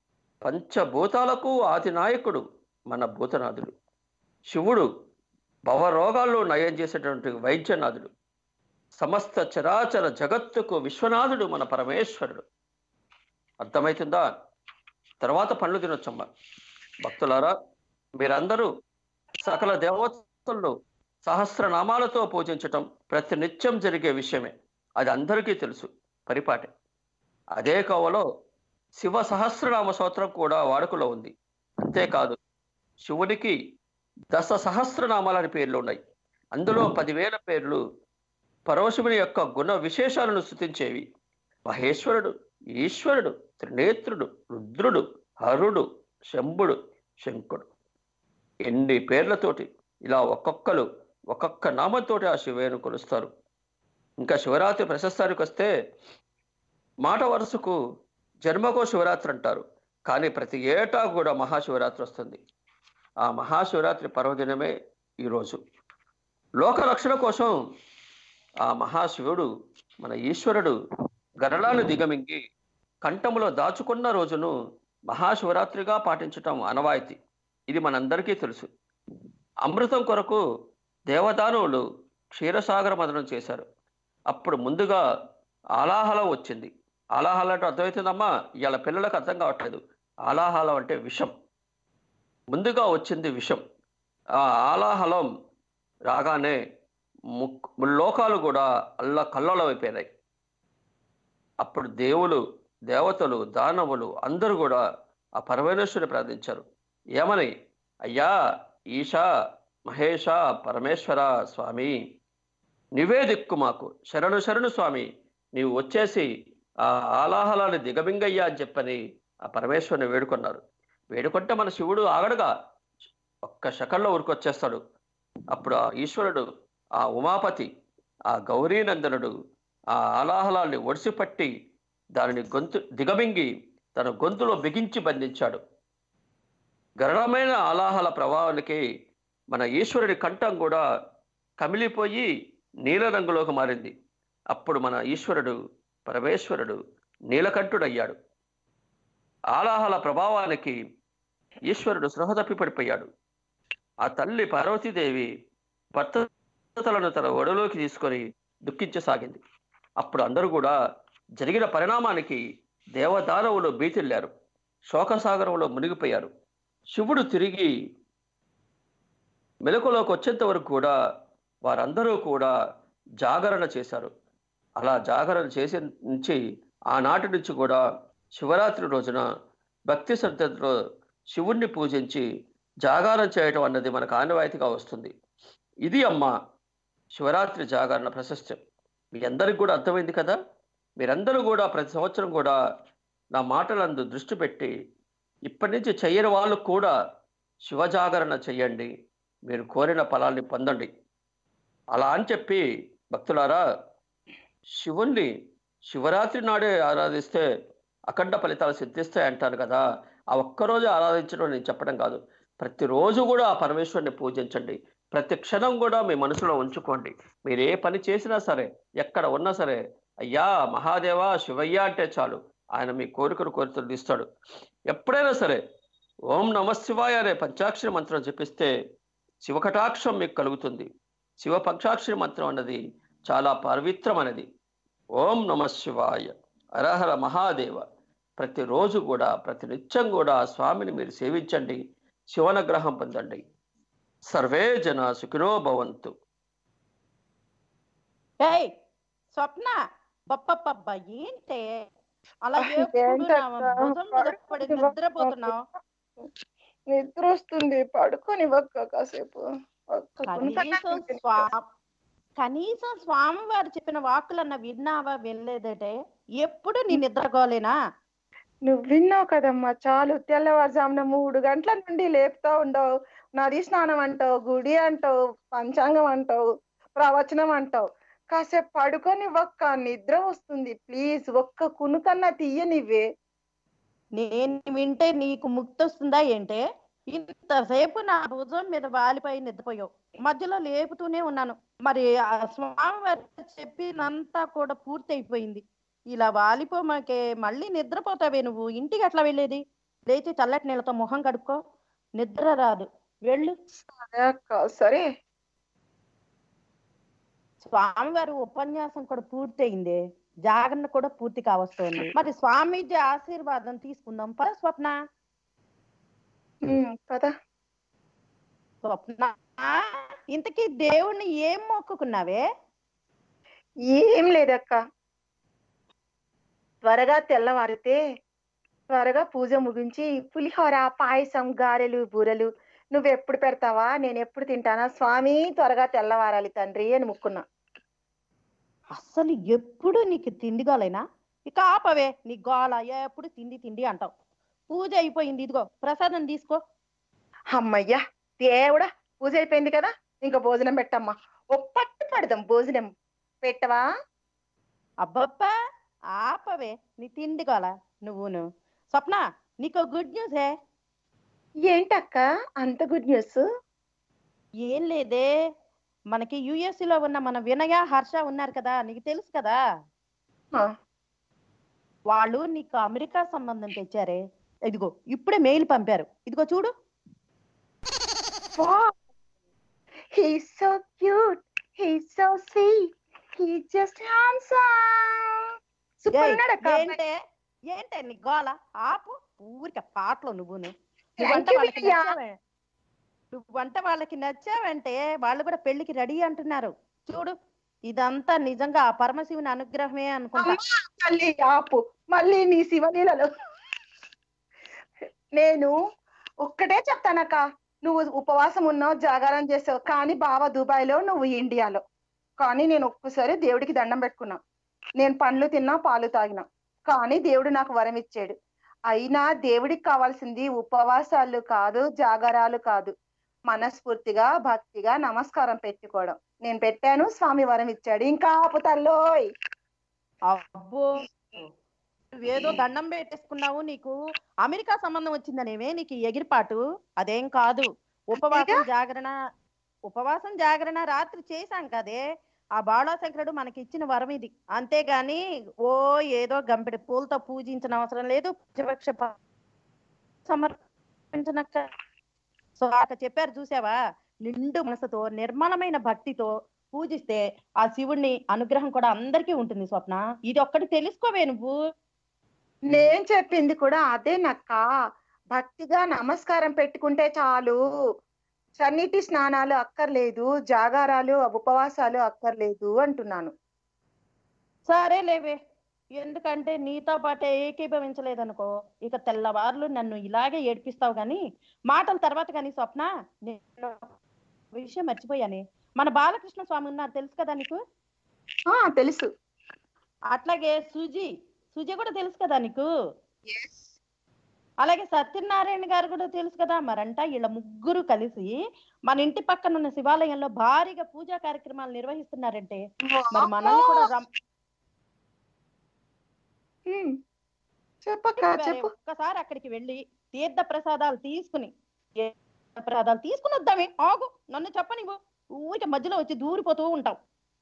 పంచభూతాలకు ఆది నాయకుడు మన భూతనాథుడు శివుడు భవరోగాల్లో నయం చేసేటువంటి వైద్యనాథుడు సమస్త చరాచర జగత్తుకు విశ్వనాథుడు మన పరమేశ్వరుడు అర్థమవుతుందా తర్వాత పనులు తినొచ్చమ్మా భక్తులారా మీరందరూ సకల దేవతల్లో సహస్రనామాలతో పూజించటం ప్రతి నిత్యం జరిగే విషయమే అది అందరికీ తెలుసు పరిపాటి అదే కోవలో శివ సహస్రనామ స్తోత్రం కూడా వాడుకలో ఉంది అంతేకాదు శివునికి దశ సహస్రనామాలని పేర్లు ఉన్నాయి అందులో పదివేల పేర్లు పరమశివుని యొక్క గుణ విశేషాలను స్థుతించేవి మహేశ్వరుడు ఈశ్వరుడు త్రినేత్రుడు రుద్రుడు హరుడు శంభుడు శంకుడు ఎన్ని పేర్లతోటి ఇలా ఒక్కొక్కరు ఒక్కొక్క నామంతోటి ఆ శివయ్యను కొలుస్తారు ఇంకా శివరాత్రి ప్రశస్తానికి వస్తే మాట వరుసకు జన్మకో శివరాత్రి అంటారు కానీ ప్రతి ఏటా కూడా మహాశివరాత్రి వస్తుంది ఆ మహాశివరాత్రి పర్వదినమే ఈరోజు లోక రక్షణ కోసం ఆ మహాశివుడు మన ఈశ్వరుడు గరళాన్ని దిగమింగి కంఠములో దాచుకున్న రోజును మహాశివరాత్రిగా పాటించటం అనవాయితీ ఇది మనందరికీ తెలుసు అమృతం కొరకు దేవదానవులు క్షీరసాగర మదనం చేశారు అప్పుడు ముందుగా ఆలాహలం వచ్చింది ఆలాహలం అంటే అర్థమవుతుందమ్మా ఇవాళ పిల్లలకు అర్థం కావట్లేదు ఆలాహలం అంటే విషం ముందుగా వచ్చింది విషం ఆ ఆలాహలం రాగానే ముక్ లోకాలు కూడా అల్ల కల్లోలం అయిపోయినాయి అప్పుడు దేవులు దేవతలు దానవులు అందరూ కూడా ఆ పరమేశ్వరుని ప్రార్థించారు ఏమని అయ్యా ఈశా మహేష పరమేశ్వర స్వామి నీవే దిక్కు మాకు శరణు శరణు స్వామి నీవు వచ్చేసి ఆ ఆలాహలాన్ని దిగమింగయ్యా అని చెప్పని ఆ పరమేశ్వరుని వేడుకున్నారు వేడుకుంటే మన శివుడు ఆగడుగా ఒక్క శకంలో ఊరికొచ్చేస్తాడు అప్పుడు ఆ ఈశ్వరుడు ఆ ఉమాపతి ఆ గౌరీనందనుడు ఆ ఆలాహలాన్ని ఒడిసిపట్టి దానిని గొంతు దిగమింగి తన గొంతులో బిగించి బంధించాడు గరళమైన ఆలాహల ప్రభావానికి మన ఈశ్వరుడి కంఠం కూడా కమిలిపోయి నీల రంగులోకి మారింది అప్పుడు మన ఈశ్వరుడు పరమేశ్వరుడు నీలకంఠుడయ్యాడు ఆలాహల ప్రభావానికి ఈశ్వరుడు సృహ తప్పి పడిపోయాడు ఆ తల్లి పార్వతీదేవి భర్తలను తన ఒడలోకి తీసుకొని దుఃఖించసాగింది అప్పుడు అందరూ కూడా జరిగిన పరిణామానికి దేవదానవులు బీతిల్లారు శోకసాగరంలో మునిగిపోయారు శివుడు తిరిగి మెలకులోకి వచ్చేంత వరకు కూడా వారందరూ కూడా జాగరణ చేశారు అలా జాగరణ చేసి నుంచి ఆనాటి నుంచి కూడా శివరాత్రి రోజున భక్తి శ్రద్ధతో శివుణ్ణి పూజించి జాగారం చేయటం అన్నది మనకు ఆనవాయితీగా వస్తుంది ఇది అమ్మ శివరాత్రి జాగరణ ప్రశస్త్యం మీ అందరికి కూడా అర్థమైంది కదా మీరందరూ కూడా ప్రతి సంవత్సరం కూడా నా మాటలందు దృష్టి పెట్టి ఇప్పటి నుంచి చెయ్యని వాళ్ళు కూడా శివ జాగరణ చెయ్యండి మీరు కోరిన ఫలాల్ని పొందండి అలా అని చెప్పి భక్తులారా శివుణ్ణి శివరాత్రి నాడే ఆరాధిస్తే అఖండ ఫలితాలు సిద్ధిస్తాయి అంటాను కదా ఆ ఒక్కరోజు ఆరాధించడం నేను చెప్పడం కాదు ప్రతిరోజు కూడా ఆ పరమేశ్వరుని పూజించండి ప్రతి క్షణం కూడా మీ మనసులో ఉంచుకోండి మీరు ఏ పని చేసినా సరే ఎక్కడ ఉన్నా సరే అయ్యా మహాదేవ శివయ్య అంటే చాలు ఆయన మీ కోరికను కోరికలు తీస్తాడు ఎప్పుడైనా సరే ఓం నమ శివాయ అనే పంచాక్షరి మంత్రం జపిస్తే శివకటాక్షం మీకు కలుగుతుంది శివ పంచాక్షరి మంత్రం అన్నది చాలా పవిత్రమైనది ఓం నమ శివాయ అరహర మహాదేవ ప్రతిరోజు కూడా ప్రతి నిత్యం కూడా స్వామిని మీరు సేవించండి శివనగ్రహం పొందండి సర్వే జన సుఖినో భవంతు ఏయ్ స్వప్న పప్పప్పబ్బా ఏంటే అలా ఆ, ఎప్పుడు ఏంటక్కా? నా భుజం మీద పడి పడుకోనివ్వక్క. నిద్రపోతున్నావు నిద్ర వస్తుంది పడుకోనివ్వక్క కాసేపు ఒక్క కునుకన్నా కనీసం తింటాను. స్వా కనీసం స్వామివారు చెప్పిన వాక్కులన్న విన్నావా వినలేదటే ఎప్పుడు నీ నిద్రగోలేనా నువ్వు విన్నావు కదమ్మా చాలు తెల్లవారుజామున మూడు గంటల నుండి లేపుతా ఉండవు నది స్నానం అంటావు గుడి అంటావు పంచాంగం అంటావు ప్రవచనం అంటావు కాసేపు పడుకొని ఒక్క నిద్ర వస్తుంది ప్లీజ్ ఒక్క కునుకన్నా తీయనివ్వే నేను వింటే నీకు ముక్తి వస్తుందా ఏంటే ఇంతసేపు నా భుజం మీద వాలిపోయి నిద్రపోయావు మధ్యలో లేపుతూనే ఉన్నాను మరి ఆ స్వామివారు చెప్పినంతా కూడా పూర్తి అయిపోయింది ఇలా వాలిపోమాకే మళ్ళీ నిద్రపోతావే నువ్వు ఇంటికి అట్లా వెళ్ళేది లేచి చల్లటి నీళ్ళతో మొహం కడుక్కో నిద్ర రాదు వెళ్ళు సరే అక్క సరే స్వామివారి ఉపన్యాసం కూడా పూర్తయింది జాగరణ కూడా పూర్తి కావస్తోంది మరి స్వామీజీ ఆశీర్వాదం తీసుకుందాం పద స్వప్న ఉమ్, పద స్వప్న ఇంతకీ దేవుణ్ణి ఏం మొక్కుకున్నావే ఏం లేదక్క త్వరగా తెల్లవారితే త్వరగా పూజ ముగించి పులిహోర పాయసం గారెలు బూరెలు నువ్వు ఎప్పుడు పెడతావా నేను ఎప్పుడు తింటానా స్వామి త్వరగా తెల్లవారాలి తండ్రి అని ముక్కున్నా అస్సలు ఎప్పుడు నీకు తిండి గోలైనా ఇక ఆపవే నీ గోల ఎప్పుడు తిండి తిండి అంటావు పూజ అయిపోయింది ఇదిగో ప్రసాదం తీసుకో అమ్మయ్యా దేవుడా పూజ అయిపోయింది కదా ఇంకా భోజనం పెట్టమ్మా ఓ పట్టు పడదాం భోజనం పెట్టవా అబ్బబ్బా ఆపవే నీ తిండి గోల నువ్వును స్వప్న నీకు గుడ్ న్యూసే ఏంటక్క అంత గుడ్ న్యూస్ ఏం లేదే మనకి యుఎస్ లో ఉన్న మన వినయ హర్ష ఉన్నారు కదా నీకు తెలుసు కదా వాళ్ళు నీకు అమెరికా సంబంధం తెచ్చారే ఇదిగో ఇప్పుడే మెయిల్ పంపారు ఇదిగో చూడు he's so cute he's so sweet he just handsome super ఏయ్, ఉన్నాడు అక్క ఏంటే ఏంటే నీ గోల ఆపు ఊరికే పాటలు నువ్వును Thank నువ్వంటే you, వాళ్ళకి వినయ. నచ్చావే నువ్వంటే వాళ్ళకి నచ్చావంటే వాళ్ళు కూడా పెళ్లికి రెడీ అంటున్నారు చూడు ఇదంతా నిజంగా ఆ పరమశివుని అనుగ్రహమే అనుకుంటా అమ్మా, మళ్ళీ ఆపు మళ్ళీ నీ శివలీలలో నేను ఒక్కటే చెప్తానక్క నువ్వు ఉపవాసం ఉన్నావు జాగారం చేసావు కానీ బావ దుబాయ్ లో నువ్వు ఇండియాలో కానీ నేను ఒక్కసారి దేవుడికి దండం పెట్టుకున్నా నేను పండ్లు తిన్నా పాలు తాగినా కానీ దేవుడు నాకు వరం ఇచ్చాడు అయినా దేవుడికి కావాల్సింది ఉపవాసాలు కాదు జాగరాలు కాదు మనస్ఫూర్తిగా భక్తిగా నమస్కారం పెట్టుకోవడం నేను పెట్టాను స్వామి వరం ఇచ్చాడు ఇంకా ఆపుతల్లోయ్ అబ్బో నువ్వేదో దండం పెట్టేసుకున్నావు నీకు అమెరికా సంబంధం వచ్చిందనేవే నీకు ఈ ఎగిరిపాటు అదేం కాదు ఉపవాసం జాగరణ ఉపవాసం జాగరణ రాత్రి చేశాం కదే ఆ బాళాశంకరుడు మనకి ఇచ్చిన వరం ఇది అంతేగాని ఓ ఏదో గంపెడి పూలతో పూజించిన అవసరం లేదు ప్రతిపక్ష ప- సమర్పించనక్క సో అక్కడ చెప్పారు చూసావా నిండు మనసుతో నిర్మలమైన భక్తితో పూజిస్తే ఆ శివుణ్ణి అనుగ్రహం కూడా అందరికీ ఉంటుంది స్వప్న ఇది ఒక్కటి తెలుసుకోవే నువ్వు నేను చెప్పింది కూడా అదే నక్క భక్తిగా నమస్కారం పెట్టుకుంటే చాలు సన్నిటి స్నానాలు అక్కర్లేదు జాగారాలు ఉపవాసాలు అక్కర్లేదు అంటున్నాను సరే లేవే ఎందుకంటే నీతో పాటే ఏకీభవించలేదనుకో ఇక తెల్లవార్లు నన్ను ఇలాగే ఏడిపిస్తావు గాని మాటల తర్వాత కానీ స్వప్న నేను ఒక విషయం మర్చిపోయానే మన బాలకృష్ణ స్వామి ఉన్నారు తెలుసు కదా నీకు ఆ తెలుసు అట్లాగే సుజి సుజి కూడా తెలుసు కదా నీకు అలాగే సత్యనారాయణ గారు కూడా తెలుసు కదా మరంట వీళ్ళ ముగ్గురు కలిసి మన ఇంటి పక్కన ఉన్న శివాలయంలో భారీగా పూజా కార్యక్రమాలు నిర్వహిస్తున్నారంటే మరి మనల్ని కూడా రమ్- ఉమ్. చెప్పక్క మరి చెప్పు ఒక్కసారి అక్కడికి వెళ్ళి తీర్థ ప్రసాదాలు తీసుకుని తీర్థ ప్రసాదాలు తీసుకుని వద్దామే ఆగు నన్ను చెప్పనివ్వు ఊరికే మధ్యలో వచ్చి దూరిపోతూ ఉంటావు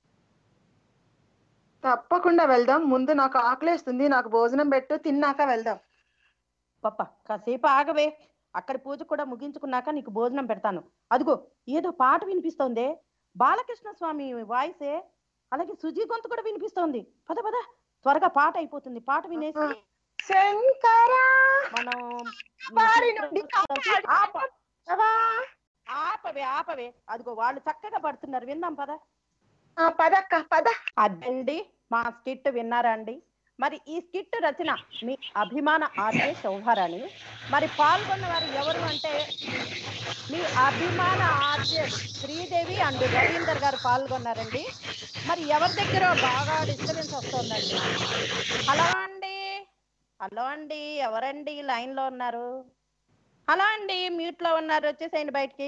తప్పకుండా వెళ్దాం ముందు నాకు ఆకలేస్తుంది నాకు భోజనం పెట్టు తిన్నాక వెళ్దాం పప్ప కాసేపు ఆగవే అక్కడి పూజ కూడా ముగించుకున్నాక నీకు భోజనం పెడతాను అదిగో ఏదో పాట వినిపిస్తోందే బాలకృష్ణ స్వామి వాయిసే అలాగే సుజీ గొంతు కూడా వినిపిస్తోంది పద పద త్వరగా పాట అయిపోతుంది పాట వినేసి శంకరా మనం వారి నుండి ఆప కాపాడవా? ఆపవే ఆపవే అదిగో వాళ్ళు చక్కగా పడుతున్నారు విందాం పద ఆ, పదక్క పద అదండి మా స్కిట్ విన్నారా అండి మరి ఈ స్కిట్ రచన మీ అభిమాన ఆర్జే శోభారాణి మరి పాల్గొన్న వారు ఎవరు అంటే మీ అభిమాన ఆర్జే శ్రీదేవి అండ్ రవీందర్ గారు పాల్గొన్నారండి మరి ఎవరి దగ్గర బాగా డిస్టర్బెన్స్ వస్తుందండి హలో అండి హలో అండి ఎవరండి లైన్ లో ఉన్నారు హలో అండి మ్యూట్ లో ఉన్నారు వచ్చేసేయండి బయటికి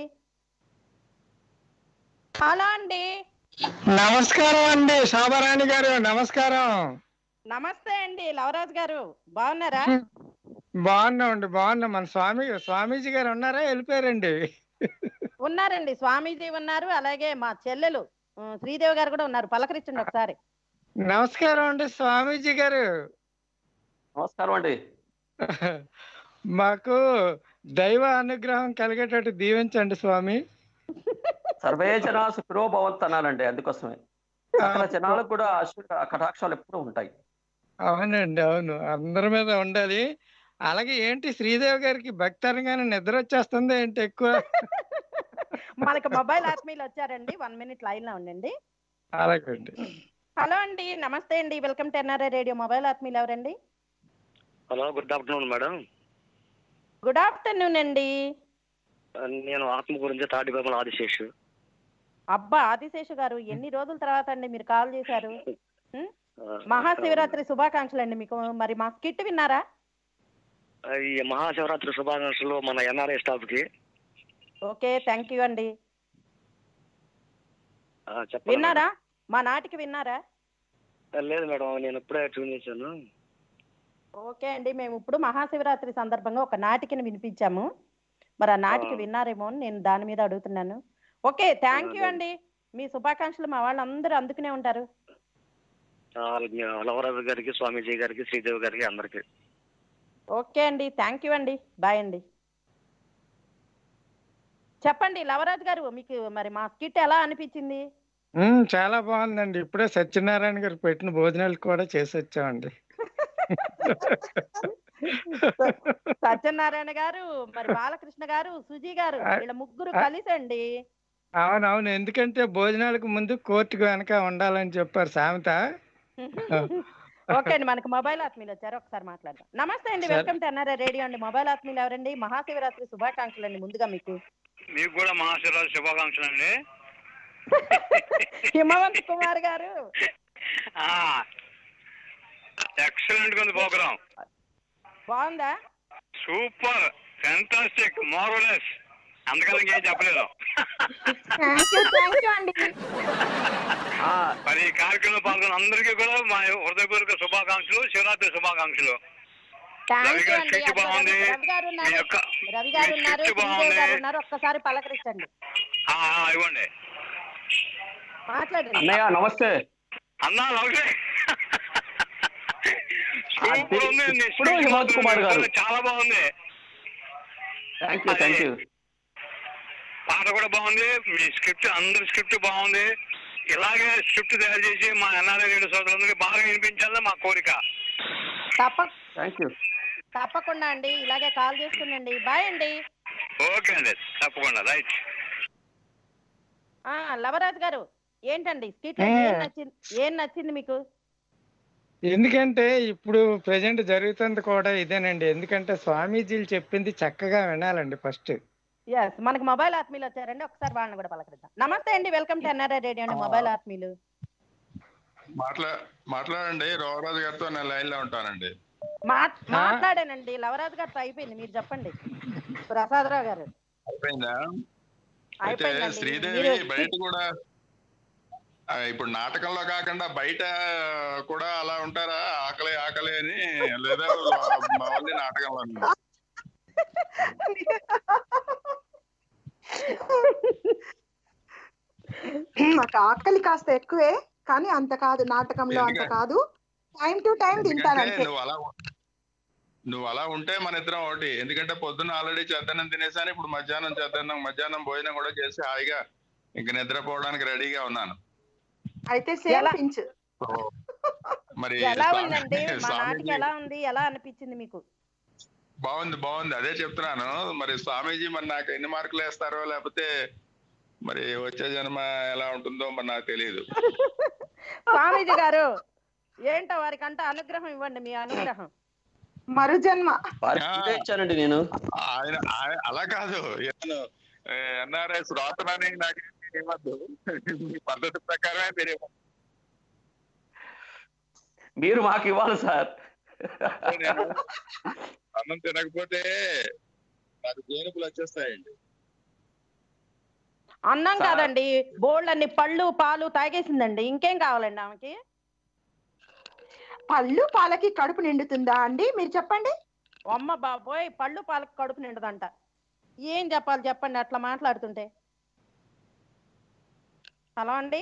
హలో అండి నమస్కారం అండి శోభరాణి గారు నమస్కారం నమస్తే అండి లవరాజ్ గారు బాగున్నారా బాగున్నామండి బాగున్నాం మన స్వామి స్వామీజీ గారు ఉన్నారా వెళ్ళిపోయారండి ఉన్నారండి స్వామీజీ ఉన్నారు అలాగే మా చెల్లెలు ఉం, శ్రీదేవి గారు కూడా ఉన్నారు పలకరించండి ఒకసారి నమస్కారం అండి స్వామీజీ గారు నమస్కారం అండి మాకు దైవ అనుగ్రహం కలిగేటట్టు దీవించండి స్వామి సర్వే జనా సుఖినో భవంతు అనాలండి అందుకోసమే అక్కడ జనాలకు కూడా ఆశీర్వ కటాక్షాలు ఎప్పుడూ ఉంటాయి అవునండి అవును అందరి మీద ఉండాలి అలాగే ఏంటి శ్రీదేవి గారికి భక్తరంగానే నిద్ర వచ్చేస్తుంది ఏంటి ఎక్కువ మనకి మొబైల్ ఆత్మీయులు వచ్చారండి వన్ మినిట్ లైన్ లో ఉండండి అలాగండి హలో అండి నమస్తే అండి welcome to NRI radio mobile ఆత్మీయులు ఎవరండి hello good afternoon madam good afternoon అండి నేను ఆత్మ గురించి తాటిపేమల ఆదిశేషు అబ్బా ఆదిశేషు గారు ఎన్ని రోజుల తర్వాత అండి మీరు కాల్ చేశారు ఉం? మహాశివరాత్రి శుభాకాంక్షలు అండి మీకు మరి మా స్కిట్ విన్నారా ఈ మహాశివరాత్రి శుభాకాంక్షలు మన ఎన్ఆర్ఐ స్టాఫ్ కి ఓకే థ్యాంక్ యూ అండి ఆ, చెప్పండి విన్నారా మా నాటికి విన్నారా మేడం. లేదు మేడం నేను ఇప్పుడే ట్యూన్ చేశాను ఓకే అండి మేము ఇప్పుడు మహాశివరాత్రి సందర్భంగా ఒక నాటికని వినిపించాము మరి ఆ నాటిక ఆ. విన్నారేమో అని నేను దాని మీద అడుగుతున్నాను ఓకే థ్యాంక్ యూ అదే. అండి మీ శుభాకాంక్షలు మా వాళ్ళందరూ అందుకునే ఉంటారు ఆ, మీ లవరాజు గారికి స్వామీజీ గారికి శ్రీదేవి గారికి అందరికి ఓకే అండి థ్యాంక్ యూ అండి బాయ్ అండి చెప్పండి లవరాజ్ గారు మీకు మరి మా స్కిట్ ఎలా అనిపించింది ఉమ్, చాలా బాగుందండి ఇప్పుడే సత్యనారాయణ గారు పెట్టిన భోజనాలు కూడా చేసి వచ్చామండి సత్యనారాయణ గారు మరి బాలకృష్ణ గారు సుజీ గారు ఆ- వీళ్ళ ముగ్గురు ఆ- కలిసి అండి అవునవును ఎందుకంటే భోజనాలకు ముందు కోర్టుకు వెనక ఉండాలని చెప్పారు సామెత ఓకే అండి మనకి మొబైల్ ఆత్మీయులు వచ్చారు ఒకసారి మాట్లాడదాం నమస్తే అండి సరే. వెల్కమ్ టు ఎన్ఆర్ఐ రేడియో అండి మొబైల్ ఆత్మీయులు ఎవరండి మహాశివరాత్రి శుభాకాంక్షలు అండి ముందుగా మీకు మీకు కూడా మహాశివరాత్రి శుభాకాంక్షలు అండి హిమవంత్ కుమార్ గారు ఎక్సలెంట్ గా ఉంది ప్రోగ్రామ్ బాగుందా సూపర్ ఫెంటాస్టిక్ మోరలెస్ అందుకని ఏం చెప్పలేదు థ్యాంక్ యూ థ్యాంక్ యూ అండి ఆ, మరి ఈ కార్యక్రమంలో పాల్గొన్న అందరికీ కూడా మా హృదయపూర్వక శుభాకాంక్షలు శివరాత్రి శుభాకాంక్షలు థ్యాంక్ రవి యూ గారి అండి స్కెచ్ అక్కడ బాగుంది. రవి గారు మీ ఉన్నారు యొక్క రవి గారు మీ ఉన్నారు స్కెచ్ శ్రీదేవి బాగుంది. గారు ఉన్నారు ఒక్కసారి పలకరించండి ఆ, ఆ, ఇవ్వండి మాట్లాడండి అన్నయ్య నమస్తే అన్నా నమస్తే అది సూపర్ ఉంది మీ ఇప్పుడు స్పీచ్ హిమంత్ మాత్రం కుమార్ గారు. చాలా బాగుంది థ్యాంక్ యూ థ్యాంక్ యూ పాట కూడా బాగుంది మీ స్క్రిప్ట్ అందరి స్క్రిప్ట్ బాగుంది ఇలాగే స్క్రిప్ట్ తయారు చేసి మా ఎన్ఆర్ఐ రెండు సోదరులందరికీ బాగా వినిపించాలని మా కోరిక తప్ప థ్యాంక్ యూ తప్పకుండా అండి ఇలాగే కాల్ చేస్తుండండి బాయ్ అండి ఓకే అండి తప్పకుండా రైట్ ఆ లవరాజ్ గారు ఏంటండి స్కిట్ ఏ. ఏం నచ్చింది ఏం నచ్చింది మీకు ఎందుకంటే ఇప్పుడు ప్రజెంట్ జరుగుతుంది కూడా ఇదేనండి ఎందుకంటే స్వామీజీలు చెప్పింది చక్కగా వినాలండి ఫస్ట్ ఎస్ మనకి మొబైల్ ఆత్మీయులు వచ్చారండి ఒకసారి వాళ్ళని కూడా పలకరిద్దాం నమస్తే అండి వెల్కమ్ టు ఎన్ఆర్ఐ రేడియో అండి మొబైల్ ఆత్మీయులు మాట్లా మాట్లాడండి రోవరాజు గారితో నేను లైన్ లో ఉంటానండి మాట్- మాట్లాడానండి లవరాజు గారితో అయిపోయింది మీరు చెప్పండి ప్రసాదరావు గారు అయిపోయిందా అయితే అయిపోయిందండి శ్రీదేవి మీరు బయట కూడా ఆ, ఇప్పుడు నాటకంలో కాకుండా బయట కూడా అలా ఉంటారా ఆకలి ఆకలి అని లేదా మా ఓన్లీ నాటకంలో నాకు ఆకలి కాస్త ఎక్కువే కానీ అంత కాదు నాటకంలో అంత ఎందుకంటే- కాదు టైం టు టైం తింటాను ఎందుకంటే అంతే నువ్వు అలా నువ్వు అలా ఉంటే మన ఇద్దరం ఒకటి ఎందుకంటే పొద్దున్న ఆల్రెడీ చెద్దన్నం తినేసాను ఇప్పుడు మధ్యాహ్నం చెద్దన్నం మధ్యాహ్నం భోజనం కూడా చేసి హాయిగా ఇంక నిద్రపోవడానికి రెడీగా ఉన్నాను అయితే సేమ్ ఎలా- పించ్ సో, మరి ఎలా స్వామి- ఉందండి మా నాటికి స్వామీజీ ఎలా ఉంది ఎలా అనిపించింది మీకు బాగుంది బాగుంది అదే చెప్తున్నాను మరి స్వామీజీ మరి నాకు ఎన్ని మార్కులు వేస్తారో లేకపోతే మరి వచ్చే జన్మ ఎలా ఉంటుందో మరి నాకు తెలియదు స్వామీజీ గారు ఏంటో వారికంట అనుగ్రహం ఇవ్వండి మీ అనుగ్రహం మరుజన్మ వారికి ఆ. ఇదే ఇచ్చానండి నేను ఆయన ఆయన- అలా కాదు నేను ఎన్ఆర్ఐ శ్రోతలని నాకు ఏమద్దు మీ పద్ధతి ప్రకారమే మీరు ఇవ్వండి. మీరు మాకు ఇవ్వాలి సార్ నేను అన్నం తినకపోతే నాకు జేనుపులు వచ్చేస్తాయండి అన్నం సార్. కాదండి బోల్డ్ అన్ని పళ్ళు పాలు తాగేసిందండి ఇంకేం కావాలండి ఆమెకి పళ్ళు పాలకి కడుపు నిండుతుందా అండి మీరు చెప్పండి అమ్మ బాబోయ్ పళ్ళు పాలకు కడుపు నిండదంట ఏం చెప్పాలి చెప్పండి అట్లా మాట్లాడుతుంటే హలో అండి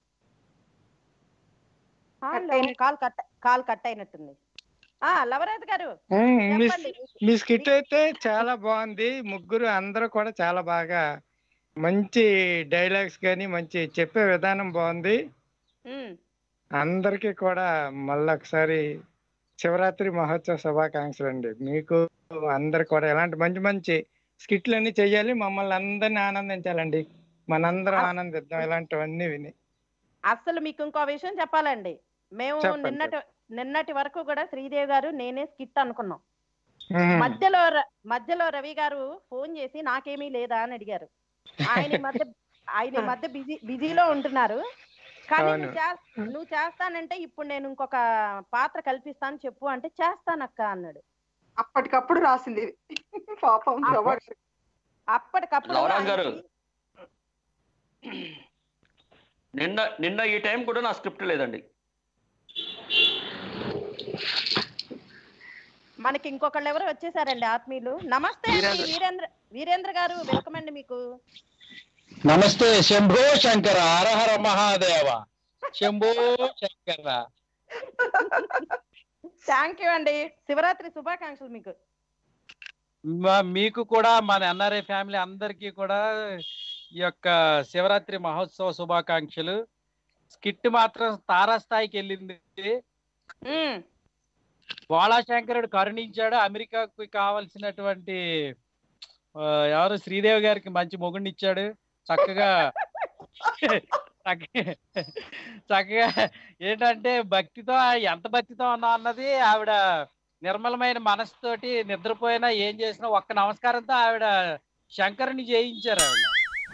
cut hello, call cut call cut అయినట్టుంది ఆ లవరాజ్ గారు ఉమ్, మీ చెప్పండి మీ స్కిట్ అయితే చాలా బాగుంది ముగ్గురు అందరూ కూడా చాలా బాగా మంచి డైలాగ్స్ కానీ మంచి చెప్పే విధానం బాగుంది ఉమ్, అందరికీ కూడా మళ్ళొకసారి శివరాత్రి మహోత్సవ శుభాకాంక్షలు అండి మీకు అందరు కూడా ఇలాంటి మంచి మంచి స్కిట్లు అన్ని చెయ్యాలి మమ్మల్ని అందరిని ఆనందించాలండి మనందరం ఆనందిద్దాం ఇలాంటివన్నీ విని అసలు మీకు ఇంకో విషయం చెప్పాలండి మేము చెప్పండి. నిన్నటి నిన్నటి వరకు కూడా శ్రీదేవి గారు నేనే స్కిట్ అనుకున్నాం ఉమ్. మధ్యలో ర- మధ్యలో రవి గారు ఫోన్ చేసి నాకేమీ లేదా అని అడిగారు ఆయన ఈ మధ్య ఆయన ఈ మధ్య బిజీ బిజీలో ఉంటున్నారు కానీ అవును. నువ్వు చేస్- నువ్వు చేస్తానంటే ఇప్పుడు నేను ఇంకొక పాత్ర కల్పిస్తాను చెప్పు అంటే చేస్తానక్క అన్నాడు అప్పటికప్పుడు రాసింది ఇది. పాపం శోభా గారు. అప్పటికప్పుడు లవరాజ్ గారు. ఆయనకి- నిన్న నిన్న ఈ టైం కూడా నా స్క్రిప్ట్ లేదండి మనకి ఇంకొకళ్ళు ఎవరు వచ్చేసారండి ఆత్మీయులు నమస్తే అండి వీరేంద్ర. వీరేంద్ర వీరేంద్ర గారు వెల్కమ్ అండి మీకు నమస్తే శంభో శంకర హరహర మహాదేవ శంభో శంకర థ్యాంక్ యూ అండి శివరాత్రి శుభాకాంక్షలు మీకు మా- మీకు కూడా మన ఎన్ఆర్ఐ ఫ్యామిలీ అందరికీ కూడా ఈ యొక్క శివరాత్రి మహోత్సవ శుభాకాంక్షలు స్కిట్ మాత్రం తారాస్థాయికి వెళ్ళింది ఉమ్, బోళాశంకరుడు కరుణించాడు అమెరికాకు కావలసినటువంటి ఆ, ఎవరు శ్రీదేవి గారికి మంచి మొగుడిని ఇచ్చాడు చక్కగా చక్క- చక్కగా ఏంటంటే భక్తితో ఎంత భక్తితో ఉన్నా అన్నది ఆవిడ నిర్మలమైన మనసుతోటి నిద్రపోయినా ఏం చేసినా ఒక్క నమస్కారంతో ఆవిడ శంకరుని జయించారు ఆవిడ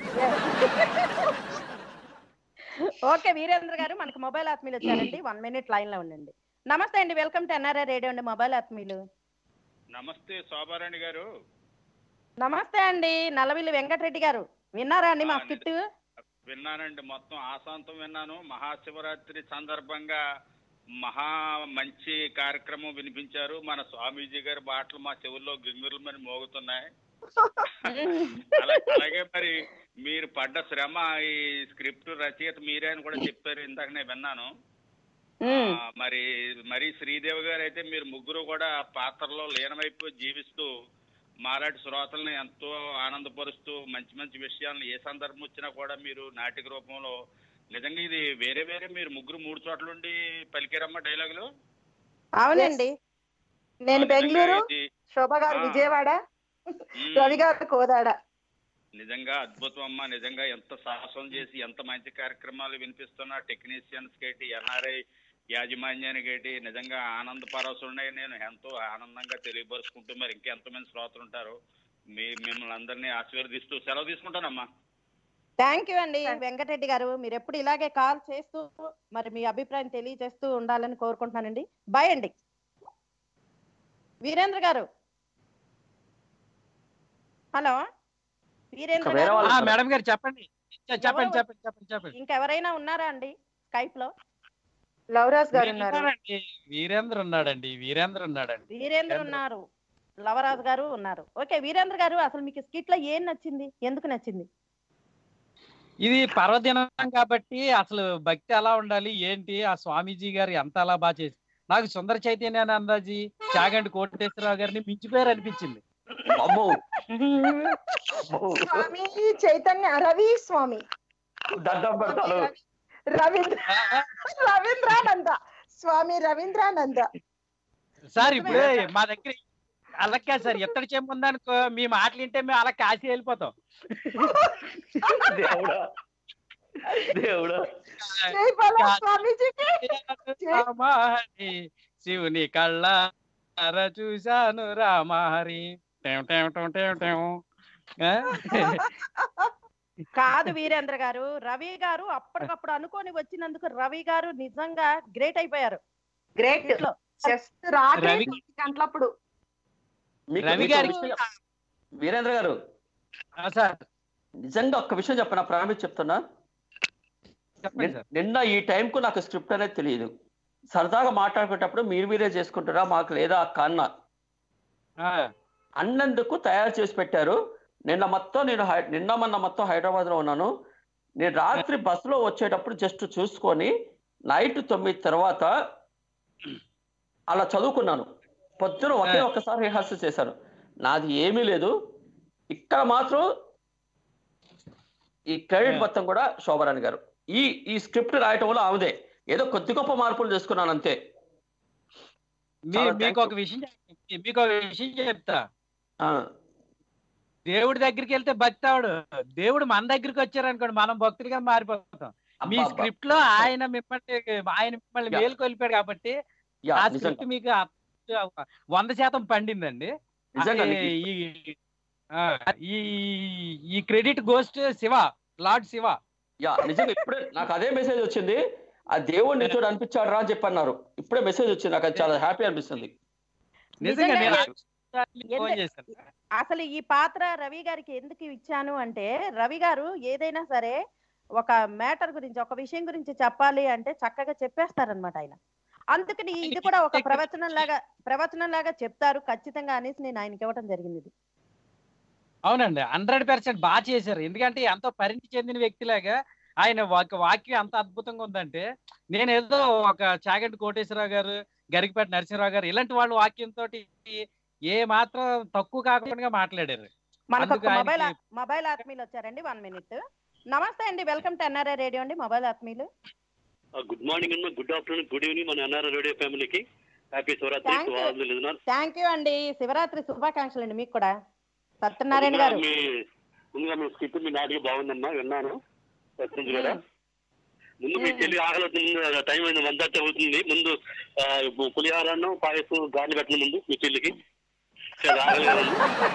ఓకే వీరేంద్ర గారు మనకి మొబైల్ ఆత్మీయులు వచ్చారండి వన్ మినిట్ లైన్ లో ఉండండి నమస్తే అండి వెల్కమ్ టు ఎన్ఆర్ఐ రేడియో అండి మొబైల్ ఆత్మీయులు నమస్తే శోభారాణి గారు నమస్తే అండి నల్లవిల్లి వెంకటరెడ్డి గారు విన్నారా అండి మా ఆ, స్కిట్ విన్నానండి మొత్తం ఆశాంతం విన్నాను మహాశివరాత్రి సందర్భంగా మహా మంచి కార్యక్రమం వినిపించారు మన స్వామీజీ గారి మాటలు మా చెవుల్లో గింగురులు మరి మోగుతున్నాయి అలా- అలాగే మరి మీరు పడ్డ శ్రమ ఈ స్క్రిప్ట్ రచయిత మీరే అని కూడా చెప్పారు ఇందాక నేను విన్నాను ఆ, మరి మరి శ్రీదేవి గారు అయితే మీరు ముగ్గురు కూడా పాత్రలో లీనమైపోయి జీవిస్తూ మాలాంటి శ్రోతల్ని ఎంతో ఆనందపరుస్తూ మంచి మంచి విషయాలను ఏ సందర్భం వచ్చినా కూడా మీరు నాటిక రూపంలో నిజంగా ఇది వేరే వేరే మీరు ముగ్గురు మూడు చోట్ల నుండి పలికారమ్మ డైలాగులు అవునండి నేను ఆ, నిజంగా బెంగళూరు ఇది, శోభ గారు ఆ. విజయవాడ మ్, రవి గారు కోదాడ నిజంగా అద్భుతం అమ్మా నిజంగా ఎంత సాహసం చేసి ఎంత మంచి కార్యక్రమాలు వినిపిస్తున్నా టెక్నీషియన్స్ కి ఎన్ఆర్ఐ యాజమాన్యానికి ఏంటి నిజంగా ఆనంద పరవశున్నాయి నేను ఎంతో ఆనందంగా తెలియపరుచుకుంటూ మరి ఇంకెంతమంది శ్రోతలు ఉంటారు మీ మిమ్మల్ని అందరినీ ఆశీర్వదిస్తూ సెలవు తీసుకుంటానమ్మా థ్యాంక్ యూ అండి వెంకటరెడ్డి గారు మీరు ఎప్పుడు ఇలాగే కాల్ చేస్తూ మరి మీ అభిప్రాయం తెలియజేస్తూ ఉండాలని కోరుకుంటున్నానండి బాయ్ అండి వీరేంద్ర గారు హలో వీరేంద్ర వేరే గారు వాళ్ళు- ఆ, మేడం గారు చెప్పండి చెప్పండి ఎవరు? చెప్పండి చెప్పండి చెప్పండి ఇంకెవరైనా ఉన్నారా అండి స్కైప్ లో లవరాజ్ గారు ఉన్నారు ఉన్నారండి వీరేంద్ర ఉన్నాడండి వీరేంద్ర ఉన్నాడండి వీరేంద్ర వీరేంద్ర. ఉన్నారు లవరాజు గారు ఉన్నారు ఓకే వీరేంద్ర గారు అసలు మీకు స్కిట్ లో ఏం నచ్చింది ఎందుకు నచ్చింది ఇది పర్వదినం కాబట్టి అసలు భక్తి ఎలా ఉండాలి ఏంటి ఆ స్వామీజీ గారు ఎంత అలా బాగా చేసి నాకు సుందర చైతన్యానందాజీ చాగంటి కోటేశ్వరరావు గారిని మించిపోయారు అనిపించింది అమ్మో స్వామి చైతన్య రవి స్వామి దండం పెడతాను రవీంద్ర ఆ, రవీంద్రానంద స్వామి రవీంద్రానంద సార్ ఇప్పుడు మా దగ్గర అలా కాదు సార్ ఎత్తడి చెంపుందనుకో మీ మాటలు వింటే మేము అలా కాసి వెళ్ళిపోతాం దేవుడా దేవుడా జై బలా స్వామీజీకి రామహరి శివుని కళ్ళార చూశాను రామహరి టెం టెం టెం టెం టెం. ఆ? కాదు వీరేంద్ర గారు రవి గారు అప్పటికప్పుడు అనుకొని వచ్చినందుకు రవి గారు నిజంగా గ్రేట్ అయిపోయారు గ్రేట్ ఇట్లా. జస్ట్ రాత్రి రవి- తొమ్మిది గంటలప్పుడు మీకు రవి మీకు గారికి ఒక విషయం- వీరేంద్ర గారు ఆ, సార్ నిజంగా ఒక్క విషయం చెప్పనా ప్రామిస్ చెప్తున్నా చెప్పండి నిన్- సార్ నిన్న ఈ టైంకు నాకు స్క్రిప్ట్ అనేది తెలియదు సరదాగా మాట్లాడుకునేటప్పుడు మీరు మీరే చేసుకుంటారా మాకు లేదా అక్క అన్న ఆ, అన్నందుకు తయారు చేసి పెట్టారు నిన్న మొత్తం నేను హై- నిన్న మొన్న మొత్తం హైదరాబాద్ లో ఉన్నాను నేను రాత్రి బస్సులో వచ్చేటప్పుడు జస్ట్ చూసుకొని నైట్ తొమ్మిది తర్వాత అలా చదువుకున్నాను పొద్దున ఒకే ఆ. ఒక్కసారి రిహార్సల్ చేశాను నాది ఏమీ లేదు ఇక్కడ మాత్రం ఈ క్రెడిట్ ఆ. మొత్తం కూడా శోభరాణి గారు ఈ ఈ స్క్రిప్ట్ రాయటంలో ఆమెదే ఏదో కొద్ది గొప్ప మార్పులు చేసుకున్నాను అంతే మీ- చాలా మీకు thank ఒక విషయం చెప్- మీకు ఒక విషయం చెప్తా ఆ, దేవుడి దగ్గరికి వెళ్తే భక్తి అవడు దేవుడు మన దగ్గరికి వచ్చారనుకోండి మనం భక్తులుగా మారిపోతాం మీ అబ్బా, అబ్బా. స్క్రిప్ట్ లో ఆయన మిమ్మల్ని ఆయన మిమ్మల్ని యా. మేలుకొల్పాడు కాబట్టి యా, ఆ నిజంగా స్క్రిప్ట్ మీకు అ- వంద శాతం పండిందండి నిజంగా అది నీకు ఈ ఆ, ఈ ఈ credit goes to Shiva lord Shiva yeah నిజంగా ఇప్పుడే నాకు అదే మెసేజ్ వచ్చింది ఆ దేవుడు నీతో అనిపించాడు రా అని చెప్పి అన్నారు ఇప్పుడే మెసేజ్ వచ్చింది నాకు అది చాలా హ్యాపీ అనిపిస్తుంది నిజంగా నేను నిజంగా ఆ- ఫోన్ ఎందు- చేశాను అసలు ఈ పాత్ర రవి గారికి ఎందుకు ఇచ్చాను అంటే రవి గారు ఏదైనా సరే ఒక మ్యాటర్ గురించి ఒక విషయం గురించి చెప్పాలి అంటే చక్కగా చెప్పేస్తారనమాట ఆయన అందుకని ఇది కూడా ఒక ప్రవచనం లాగా ప్రవచనం లాగా చెప్తారు ఖచ్చితంగా అనేసి నేను ఆయనకి ఇవ్వడం జరిగింది ఇది అవునండి హండ్రెడ్ పర్సెంట్ బాగా చేశారు ఎందుకంటే ఎంతో పరిణతి చెందిన వ్యక్తిలాగా ఆయన వాక్ వాక్యం అంత అద్భుతంగా ఉందంటే నేను ఏదో ఒక చాగంటి కోటేశ్వరరావు గారు గరికపేట నరసింహరావు గారు ఇలాంటి వాళ్ళ వాక్యంతో ఏ మాత్రం తక్కువ కాకుండా మాట్లాడారు మనకు అందుకు ఒక మొబైల్ ఆయనకి- మొబైల్ ఆత్మీయులు వచ్చారండి వన్ మినిట్ నమస్తే అండి వెల్కమ్ టు ఎన్ఆర్ఐ రేడియో అండి మొబైల్ ఆత్మీయులు గుడ్ మార్నింగ్ అన్న గుడ్ ఆఫ్టర్నూన్ గుడ్ ఈవినింగ్ మన ఎన్ఆర్ రేడియో ఫ్యామిలీకి హ్యాపీ శివరాత్రి Thank you. శుభాకాంక్షలు లిజనర్ థ్యాంక్ యూ అండి శివరాత్రి శుభాకాంక్షలు అండి మీకు కూడా సత్యనారాయణ గారు మీ ముందుగా మీ స్కిట్ మీ నాటికి బాగుందమ్మా విన్నాను సత్యం కూడా ముందు మీ చెల్లి ఆకలి అవుతుంది టైం అయింది వన్ థర్టీ అవుతుంది ముందు ఆ, పులిహారాన్ని పాయసం గాలి పెట్టిన ముందు మీ చెల్లికి చాలా ఆకలి కదండి.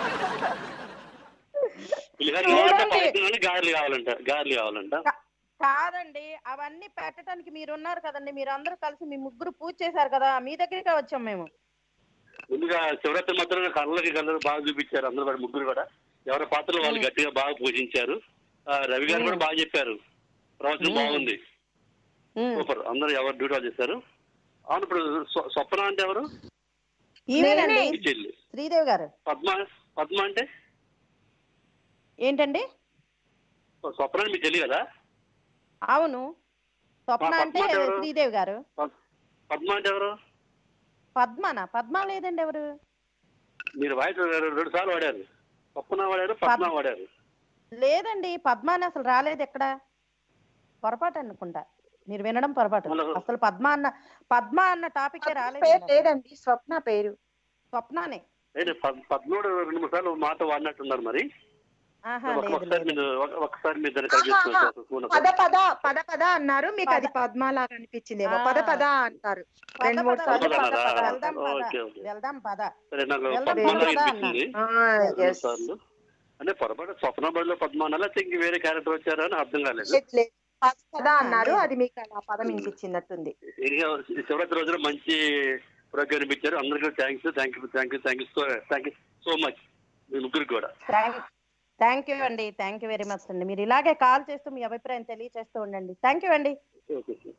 పులిహార కావాలంట చూడండి. పాయసం కానీ గారెలు కావాలంట గారెలు కావాలంట కాదండి అవన్నీ పెట్టడానికి మీరు ఉన్నారు కదండి మీరు అందరూ కలిసి మీ ముగ్గురు పూజ చేశారు కదా మీ దగ్గరికే వచ్చాం మేము ముందుగా శివరాత్రి మాత్రం కళ్ళకి కళ్ళకి బాగా చూపించారు అందరూ కూడా ముగ్గురు కూడా ఎవరి పాత్రలు వాళ్ళు మ్మ్. గట్టిగా బాగా పూజించారు ఆ, రవి గారు కూడా బాగా చెప్పారు ప్రవచనం మ్మ్. బాగుంది ఉమ్. సూపర్ అందరూ ఎవరు డ్యూటీ వాళ్ళు చేశారు అవును ఇప్పుడు స్వ- స్వప్న అంటే ఎవరు ఈవేనండి మీ చెల్లి శ్రీదేవి గారు పద్మ పద్మ అంటే ఏంటండి స్వప్న అంటే మీ చెల్లి కదా అవును స్వప్న మా అంటే పద్మ ఎవరు? శ్రీదేవి గారు పద్- పద్మ అంటే ఎవరు పద్మనా పద్మ లేదండి ఎవరు మీరు వాయిస్ రెండు రెండు సార్లు వాడారు స్వప్న వాడారు పద్మ పద్- వాడారు లేదండి పద్మ అని అసలు రాలేదు ఎక్కడ పొరపాటు అనుకుంటా మీరు వినడం పొరపాటు మన- అసలు పద్మ అన్న పద్మ అన్న టాపిక్ రాలేదు పేరు నాకు. లేదండి స్వప్న పేరు స్వప్నానే ఏంటి పద్- పద్మూడు రెండు మూడు సార్లు మాట వాడినట్టున్నారు మరి ఆహా ఒక- లేదు ఒకసారి లేదు మీరు ఒక- ఒకసారి మీరు దాన్ని ఆహా, కలిపి ఆహా. చూసుకోండి పద పద పద పద అన్నారు మీకు పద. అది పద్మలాగా అనిపించిందేమో ఆ. పద పద అంటారు పద రెండు మూడు పద సార్లు పద పద పద అన్నారా? వెళ్దాం పద ఓకే, ఓకే. వెళ్దాం పద సరే నాకు వెళ్దాం పద్మలా పద అనిపించింది ఆ, రెండు yes. సార్లు అంటే పొరపాటు స్వప్న బడిలో పద్మానా లేకపోతే ఇంక వేరే క్యారెక్టర్ వచ్చారా అని అర్థం కాలేదు లేదు, లేదు. పద పద ఆ, అన్నారు లేదు. అది మీకు అలా పదం వినిపించినట్టుంది ఇక శివరాత్రి రోజున మంచి ప్రోగ్రామ్ అనిపించారు అందరికీ thanks thank you thank you thank you so thank you so much మీ ముగ్గురికి కూడా థ్యాంక్ థ్యాంక్ యూ అండి థ్యాంక్ యూ వెరీ మచ్ అండి మీరు ఇలాగే కాల్ చేస్తూ మీ అభిప్రాయం తెలియజేస్తూ ఉండండి థ్యాంక్ యూ అండి ఓకే సార్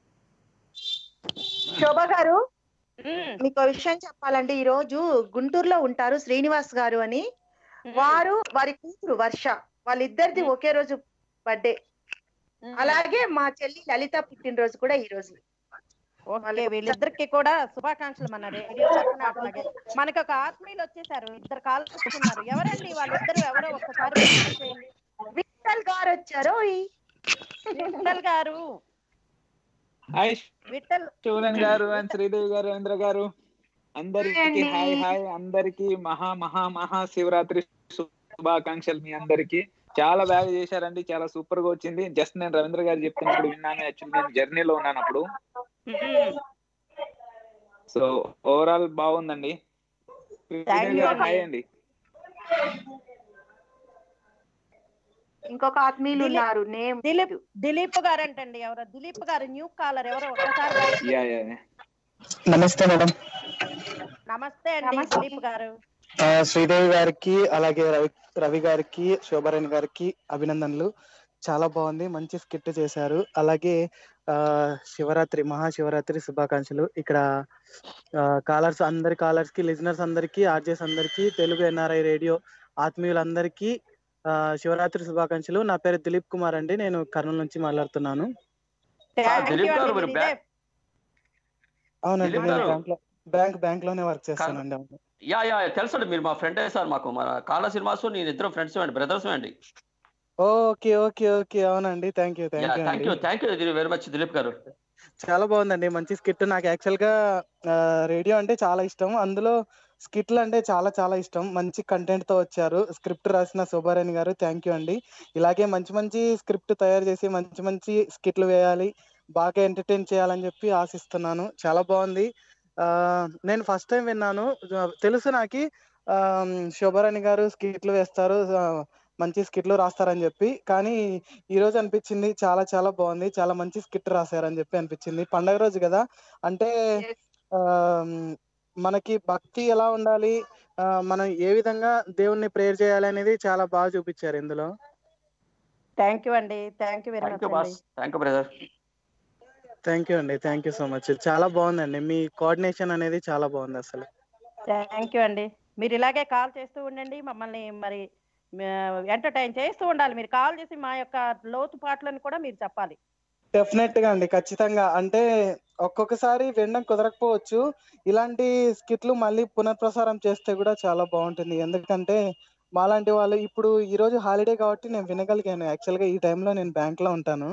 శోభ గారు మ్మ్. మీకు ఒక విషయం చెప్పాలంటే ఈ రోజు గుంటూరులో ఉంటారు శ్రీనివాస్ గారు అని వారు వారి కూతురు వర్ష వాళ్ళిద్దరిది ఒకే రోజు బర్త్డే మ్మ్. అలాగే మా చెల్లి లలిత పుట్టినరోజు కూడా ఈ రోజు ఓకే వీళ్ళిద్దరికి కూడా శుభాకాంక్షలు మన రేడియో తరఫున అట్లాగే మనకి ఒక ఆత్మీయులు వచ్చేసారు ఇద్దరు కాల్ చేస్తున్నారు ఎవరండి వాళ్ళిద్దరు ఎవరో ఒక్కసారి పరిచయం చేయండి. విఠల్ గారు వచ్చారు ఓయ్. విఠల్ గారు హాయ్ విఠల్ శివరన్ గారు అండ్ శ్రీదేవి గారు రవీంద్ర గారు అందరికి అండి. హాయ్ హాయ్ అందరికి మహా మహా మహా శివరాత్రి శుభాకాంక్షలు మీ అందరికి చాలా బాగా చేశారండి చాలా సూపర్ గా వచ్చింది జస్ట్ నేను రవీంద్ర గారు చెప్తున్నప్పుడు విన్నాను యాక్చువల్లీ నేను జర్నీలో ఉన్నాను అప్పుడు సో ఓవరాల్ బాగుందండి శ్రీదేవి you గారు అండి. హాయ్ అండి ఇంకొక ఆత్మీయులు దిలీప్. ఉన్నారు నేమ్ దిలీప్ దిలీప్ గారు అంటండి ఎవరో దిలీప్ గారు న్యూ కాలర్ ఎవరో ఒక్కసారి బయట- యా యా నమస్తే మేడం నమస్తే అండి నమస్తే. దిలీప్ గారు ఆ, శ్రీదేవి గారికి అలాగే రవి రవి గారికి శోభారాణి గారికి అభినందనలు చాలా బాగుంది మంచి స్కిట్ చేశారు అలాగే ఆ శివరాత్రి మహాశివరాత్రి శుభాకాంక్షలు ఇక్కడ కాలర్స్ అందరి కాలర్స్ కి లిజనర్స్ అందరికి ఆర్జెస్ అందరికి తెలుగు ఎన్ఆర్ఐ రేడియో ఆత్మీయులందరికీ ఆ, శివరాత్రి శుభాకాంక్షలు నా పేరు దిలీప్ కుమార్ అండి నేను కర్నూలు నుంచి మాట్లాడుతున్నాను థ్యాంక్ యూ దిలీప్ గారు అండి మీరు మీరు ఇదే బ్యాక్ అవునండి దిలీప్ నేను గారు. బ్యాంక్ లో బ్యాంక్ బ్యాంక్ లోనే వర్క్ చేస్తానండి అవును యా యా తెలుసండి మీరు మా ఫ్రెండే సార్ మాకు మన కాల సినిమాస్ నేను ఇద్దరం ఫ్రెండ్స్ అండి బ్రదర్స్ అండి ఓకే ఓకే ఓకే అవునండి thank you thank you thank అండి you thank you very much Dilip గారు చాలా బాగుందండి మంచి స్కిట్ నాకు యాక్చువల్ గా రేడియో అంటే చాలా ఇష్టం అందులో స్కిట్లు అంటే చాలా చాలా ఇష్టం మంచి కంటెంట్ తో వచ్చారు స్క్రిప్ట్ రాసిన శోభారాణి గారు థ్యాంక్ యూ అండి ఇలాగే మంచి మంచి స్క్రిప్ట్ తయారు చేసి మంచి మంచి స్కిట్లు వేయాలి బాగా ఎంటర్టైన్ చేయాలని చెప్పి ఆశిస్తున్నాను చాలా బాగుంది ఆ నేను ఫస్ట్ టైం విన్నాను తెలుసు నాకు శోభారాణి గారు స్కిట్లు వేస్తారు ఆ, మంచి స్కిట్లు రాస్తారని చెప్పి కానీ ఈ రోజు అనిపించింది చాలా చాలా బాగుంది చాలా మంచి స్కిట్ రాశారని చెప్పి అనిపించింది పండగ రోజు కదా అంటే ఆ మనకి భక్తి ఎలా ఉండాలి ఆ, మనం ఏ విధంగా దేవుణ్ణి ప్రేయర్ చేయాలి అనేది చాలా బాగా చూపించారు ఇందులో థ్యాంక్ యూ అండి thank you very thank much you boss అండి thank you brother thank you అండి థ్యాంక్ యూ సో మచ్ చాలా బాగుందండి మీ కోఆర్డినేషన్ అనేది చాలా బాగుంది అసలు థ్యాంక్ యూ అండి మీరు ఇలాగే కాల్ చేస్తూ ఉండండి మమ్మల్ని మరి ఎంటర్టైన్ చేస్తూ ఉండాలి మీరు కాల్ చేసి మా యొక్క లోతు పాటలను కూడా మీరు చెప్పాలి డెఫినెట్ గా అండి ఖచ్చితంగా అంటే ఒక్కొక్కసారి వినడం కుదరకపోవచ్చు ఇలాంటి స్కిట్లు మళ్ళీ పునఃప్రసారం చేస్తే కూడా చాలా బాగుంటుంది ఎందుకంటే మాలాంటి వాళ్ళు ఇప్పుడు ఈ రోజు హాలిడే కాబట్టి నేను వినగలిగాను యాక్చువల్ గా ఈ టైంలో నేను బ్యాంక్ లో ఉంటాను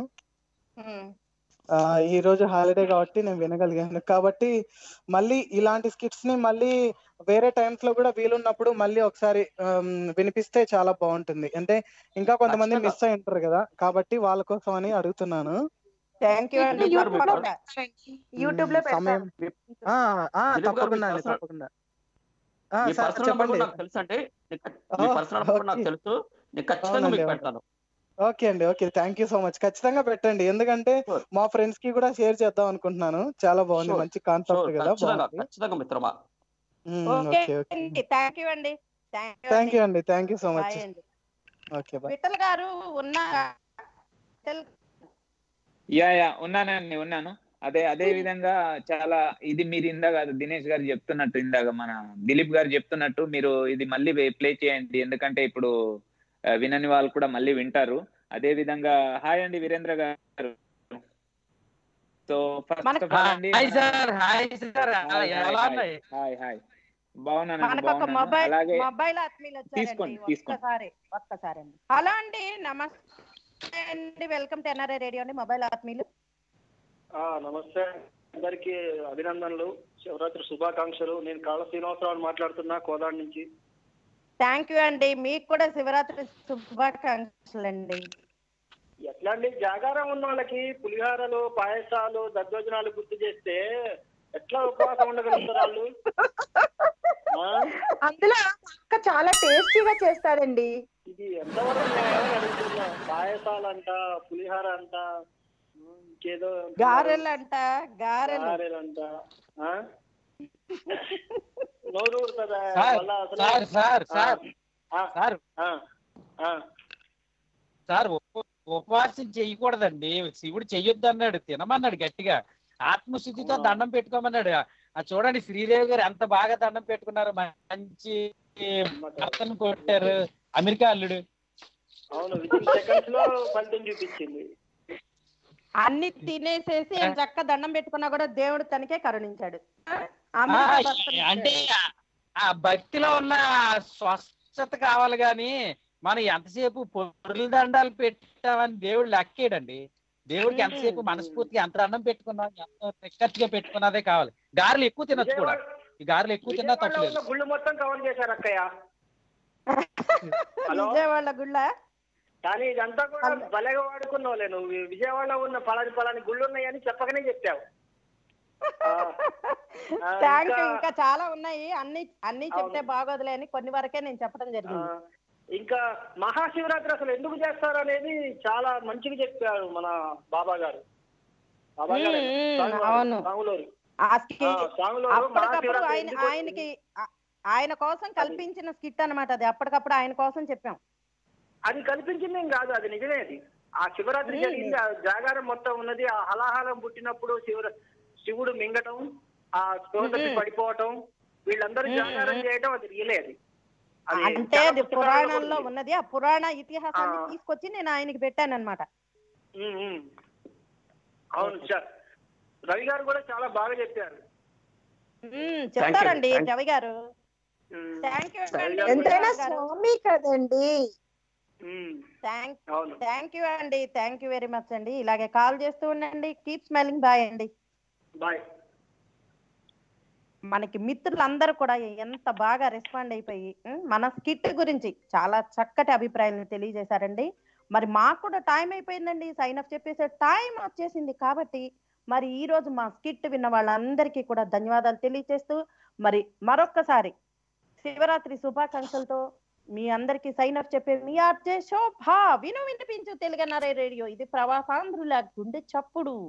ఆ, ఈ రోజు హాలిడే కాబట్టి నేను వినగలిగాను కాబట్టి మళ్ళీ ఇలాంటి స్కిట్స్ ని మళ్ళీ వేరే టైమ్స్ లో కూడా వీలున్నప్పుడు మళ్ళీ ఒకసారి ఆమ్, వినిపిస్తే చాలా బాగుంటుంది అంటే ఇంకా కొంతమంది ఖచ్చితంగా. మిస్ అయి ఉంటారు కదా కాబట్టి వాళ్ళ కోసం అని అడుగుతున్నాను థ్యాంక్ యూ అండి దిలీప్ గారు మీరు తప్పకుండా యూట్యూబ్ లో సమయం పెడతాను ఆ, ఆ, దిలీప్ గారు, తప్పకుండా మీ అండి personal- తప్పకుండా ఆ, మీ సార్ పర్సనల్ నెంబర్ చెప్పండి కూడా నాకు తెలుసు అంటే మీ ఓ, పర్సనల్ నెంబర్ కూడా నాకు ఓకే. తెలుసు నేను ఖచ్చితంగా అవునండి, మీకు అవును. పెడతాను ఓకే అండి okay thank you so much ఖచ్చితంగా పెట్టండి ఎందుకంటే Sure. మా ఫ్రెండ్స్ కి కూడా షేర్ చేద్దాం అనుకుంటున్నాను చాలా బాగుంది Sure. మంచి సో కాన్సెప్ట్ కదా ఖచ్చితంగా బాగుంది ఖచ్చితంగా మిత్రమా ఉమ్, ఓకే ఓకే ఓకే అండి థ్యాంక్ యూ అండి థ్యాంక్ థ్యాంక్ యూ అండి thank you so much bye అండి ఓకే బాయ్ విఠల్ గారు ఉన్నారా విఠల్ యా యా ఉన్నానండి ఉన్నాను అదే అదే విధంగా చాలా ఇది మీరు ఇందాక దినేష్ గారు చెప్తున్నట్టు ఇందాక మన దిలీప్ గారు చెప్తున్నట్టు మీరు ఇది మళ్ళీ ప్లే చేయండి ఎందుకంటే ఇప్పుడు ఆ, వినని వాళ్ళు కూడా మళ్ళీ వింటారు అదే విధంగా హాయ్ అండి వీరేంద్ర గారు సో ఫస్ట్ మనకు- ఆఫ్ ఆల్ అండి hi sir hi sir hi, ఎలా హాయ్, ఉన్నాయి హాయ్ హాయ్ బాగున్నానండి మనకు ఒక బాగున్నాను మొబైల్ అలాగే మొబైల్ ఆత్మీయులు తీసుకోండి, వచ్చారండి తీసుకోండి. ఒక్కసారి ఒక్కసారి అండి హలో అండి నమస్తే అండి వెల్కమ్ టు ఎన్ఆర్ఐ రేడియో అండి మొబైల్ ఆత్మీయులు ఆ, నమస్తే అందరికీ అభినందనలు శివరాత్రి శుభాకాంక్షలు నేను కాళ్ళ శ్రీనివాసరావు మాట్లాడుతున్నా కోదాడ నుంచి థ్యాంక్ యూ అండి మీకు కూడా శివరాత్రి శుభాకాంక్షలు అండి ఎట్లా అండి జాగారం ఉన్న వాళ్ళకి పులిహారలు పాయసాలు దద్దోజనాలు గుర్తు చేస్తే ఎట్లా ఉపవాసం ఉండగలుగుతారు వాళ్ళు ఆ? అందులో అక్క చాలా టేస్టీగా చేస్తారండి ఇది ఎంతవరకు న్యాయమని అడుగుతున్నా పాయసాలంట పులిహార అంట ఉమ్, ఇంకేదో అంటున్నారు. గారెలు అంట గారెలు గారెలంట ఆ? నోరు ఊరుతుందా? సార్ మళ్ళా అసలు- సార్ సార్ ఆ, సార్ ఆ, సార్ ఆ, ఆ. సార్ ఉప- ఉపవాసం చెయ్యకూడదండి శివుడు చెయ్యొద్దు అన్నాడు తినమన్నాడు గట్టిగా ఆత్మశుద్ధితో అవునా? దండం పెట్టుకోమన్నాడు ఆ చూడండి శ్రీదేవి గారు ఎంత బాగా దండం పెట్టుకున్నారు మంచి భర్తను కొట్టారు అమెరికా అల్లుడు అవును వితిన్ సెకండ్స్ లో ఫలితం చూపించింది అన్ని తినేసేసి ఆయన చక్క దండం పెట్టుకున్నా కూడా దేవుడు తనకే కరుణించాడు ఆ, అమెరికా భర్తను అంటే ఇచ్చాడు. ఆ- ఆ భక్తిలో ఉన్న స్వచ్ఛత కావాలి గాని మనం ఎంతసేపు పొరుల దండాలు పెట్టామని దేవుడు లెక్కేయడండి దేవుడికి ఎంతసేపు మనస్ఫూర్తిగా ఎంత దండం పెట్టుకున్నాం ఎంత నిక్కచ్చిగా పెట్టుకున్నదే కావాలి గారెలు ఎక్కువ తినొచ్చు కూడా ఈ గారెలు ఎక్కువ తిన్నా విజయవాడలో తప్పలేదు ఉన్న గుళ్ళు మొత్తం కవర్ చేశారు అక్కయ్య హలో విజయవాడ గుళ్ళ కానీ ఇదంతా కూడా భలేగా వాడుకున్నావులే నువ్వు విజయవాడలో ఉన్న పలాని పలాని గుళ్ళు ఉన్నాయని చెప్పకనే చెప్పావు ఆ, ఆ, థ్యాంక్ యూ ఇంకా- ఇంకా చాలా ఉన్నాయి అన్ని అన్ని చెప్తే అవును. బాగోదులే అని కొన్ని వరకే నేను చెప్పడం ఆ, జరిగింది ఇంకా మహాశివరాత్రి అసలు ఎందుకు చేస్తారు అనేది చాలా మంచిగా చెప్పారు మన బాబా గారు బాబా గారే. ఉమ్, ఉమ్, సాంగులూరు, అవును. సాంగులూరు. ఆ స్కి- ఆ, సాంగులూరు అప్పటికప్పుడు మహాశివరాత్రి ఆయన ఎందుకు ఆయనకి ఆ- ఆయన కోసం కల్పించిన స్కిట్ అన్నమాట అది అప్పటికప్పుడు ఆయన కోసం చెప్పాం అది కల్పించింది ఏం కాదు అది నిజమే అది ఆ శివరాత్రి ఉమ్. జరిగింది ఆ జాగారం మొత్తం ఉన్నది ఆ హలాహలం పుట్టినప్పుడు శివ శివుడు మింగటం ఆ స్తోతకి ఉమ్. పడిపోవటం వీళ్ళందరూ ఉమ్, జాగారం ఉమ్. చేయటం అది రియలే అది అది అంటే చాలా అది పుస్తకాల్లో పురాణంలో ఉంది. ఉన్నది ఆ పురాణ ఇతిహాసాన్ని ఆ. తీసుకొచ్చి నేను ఆయనకి పెట్టాను అనమాట ఉమ్, ఉమ్. అవును చ- రవి గారు కూడా చాలా బాగా చెప్పారు చెప్తారండి Thank you. రవి గారు ఉమ్. థ్యాంక్ యూ రవి గారు ఎంతైనా కూడా- స్వామి కదండి ఉమ్. థ్యాంక్ అవును థ్యాంక్ యూ అండి థ్యాంక్ యూ వెరీ మచ్ అండి ఇలాగే కాల్ చేస్తూ ఉండండి కీప్ స్మైలింగ్ బాయ్ అండి బాయ్ మనకి మిత్రులందరూ కూడా ఎంత బాగా రెస్పాండ్ అయిపోయి ఉం, మన స్కిట్ గురించి చాలా చక్కటి అభిప్రాయాలను తెలియజేశారండి మరి మాకు కూడా టైం అయిపోయిందండి సైన్ అప్ చెప్పేసే టైం వచ్చేసింది కాబట్టి మరి ఈ రోజు మా స్కిట్ విన్న వాళ్ళందరికీ కూడా ధన్యవాదాలు తెలియజేస్తూ మరి మరొక్కసారి శివరాత్రి శుభాకాంక్షలతో మీ అందరికీ సైన్ అప్ చెప్పే మీ ఆర్జే శోభ విను వినిపించు తెలుగన్నారే రేడియో ఇది ప్రవాసాంధ్రుల గుండె చప్పుడు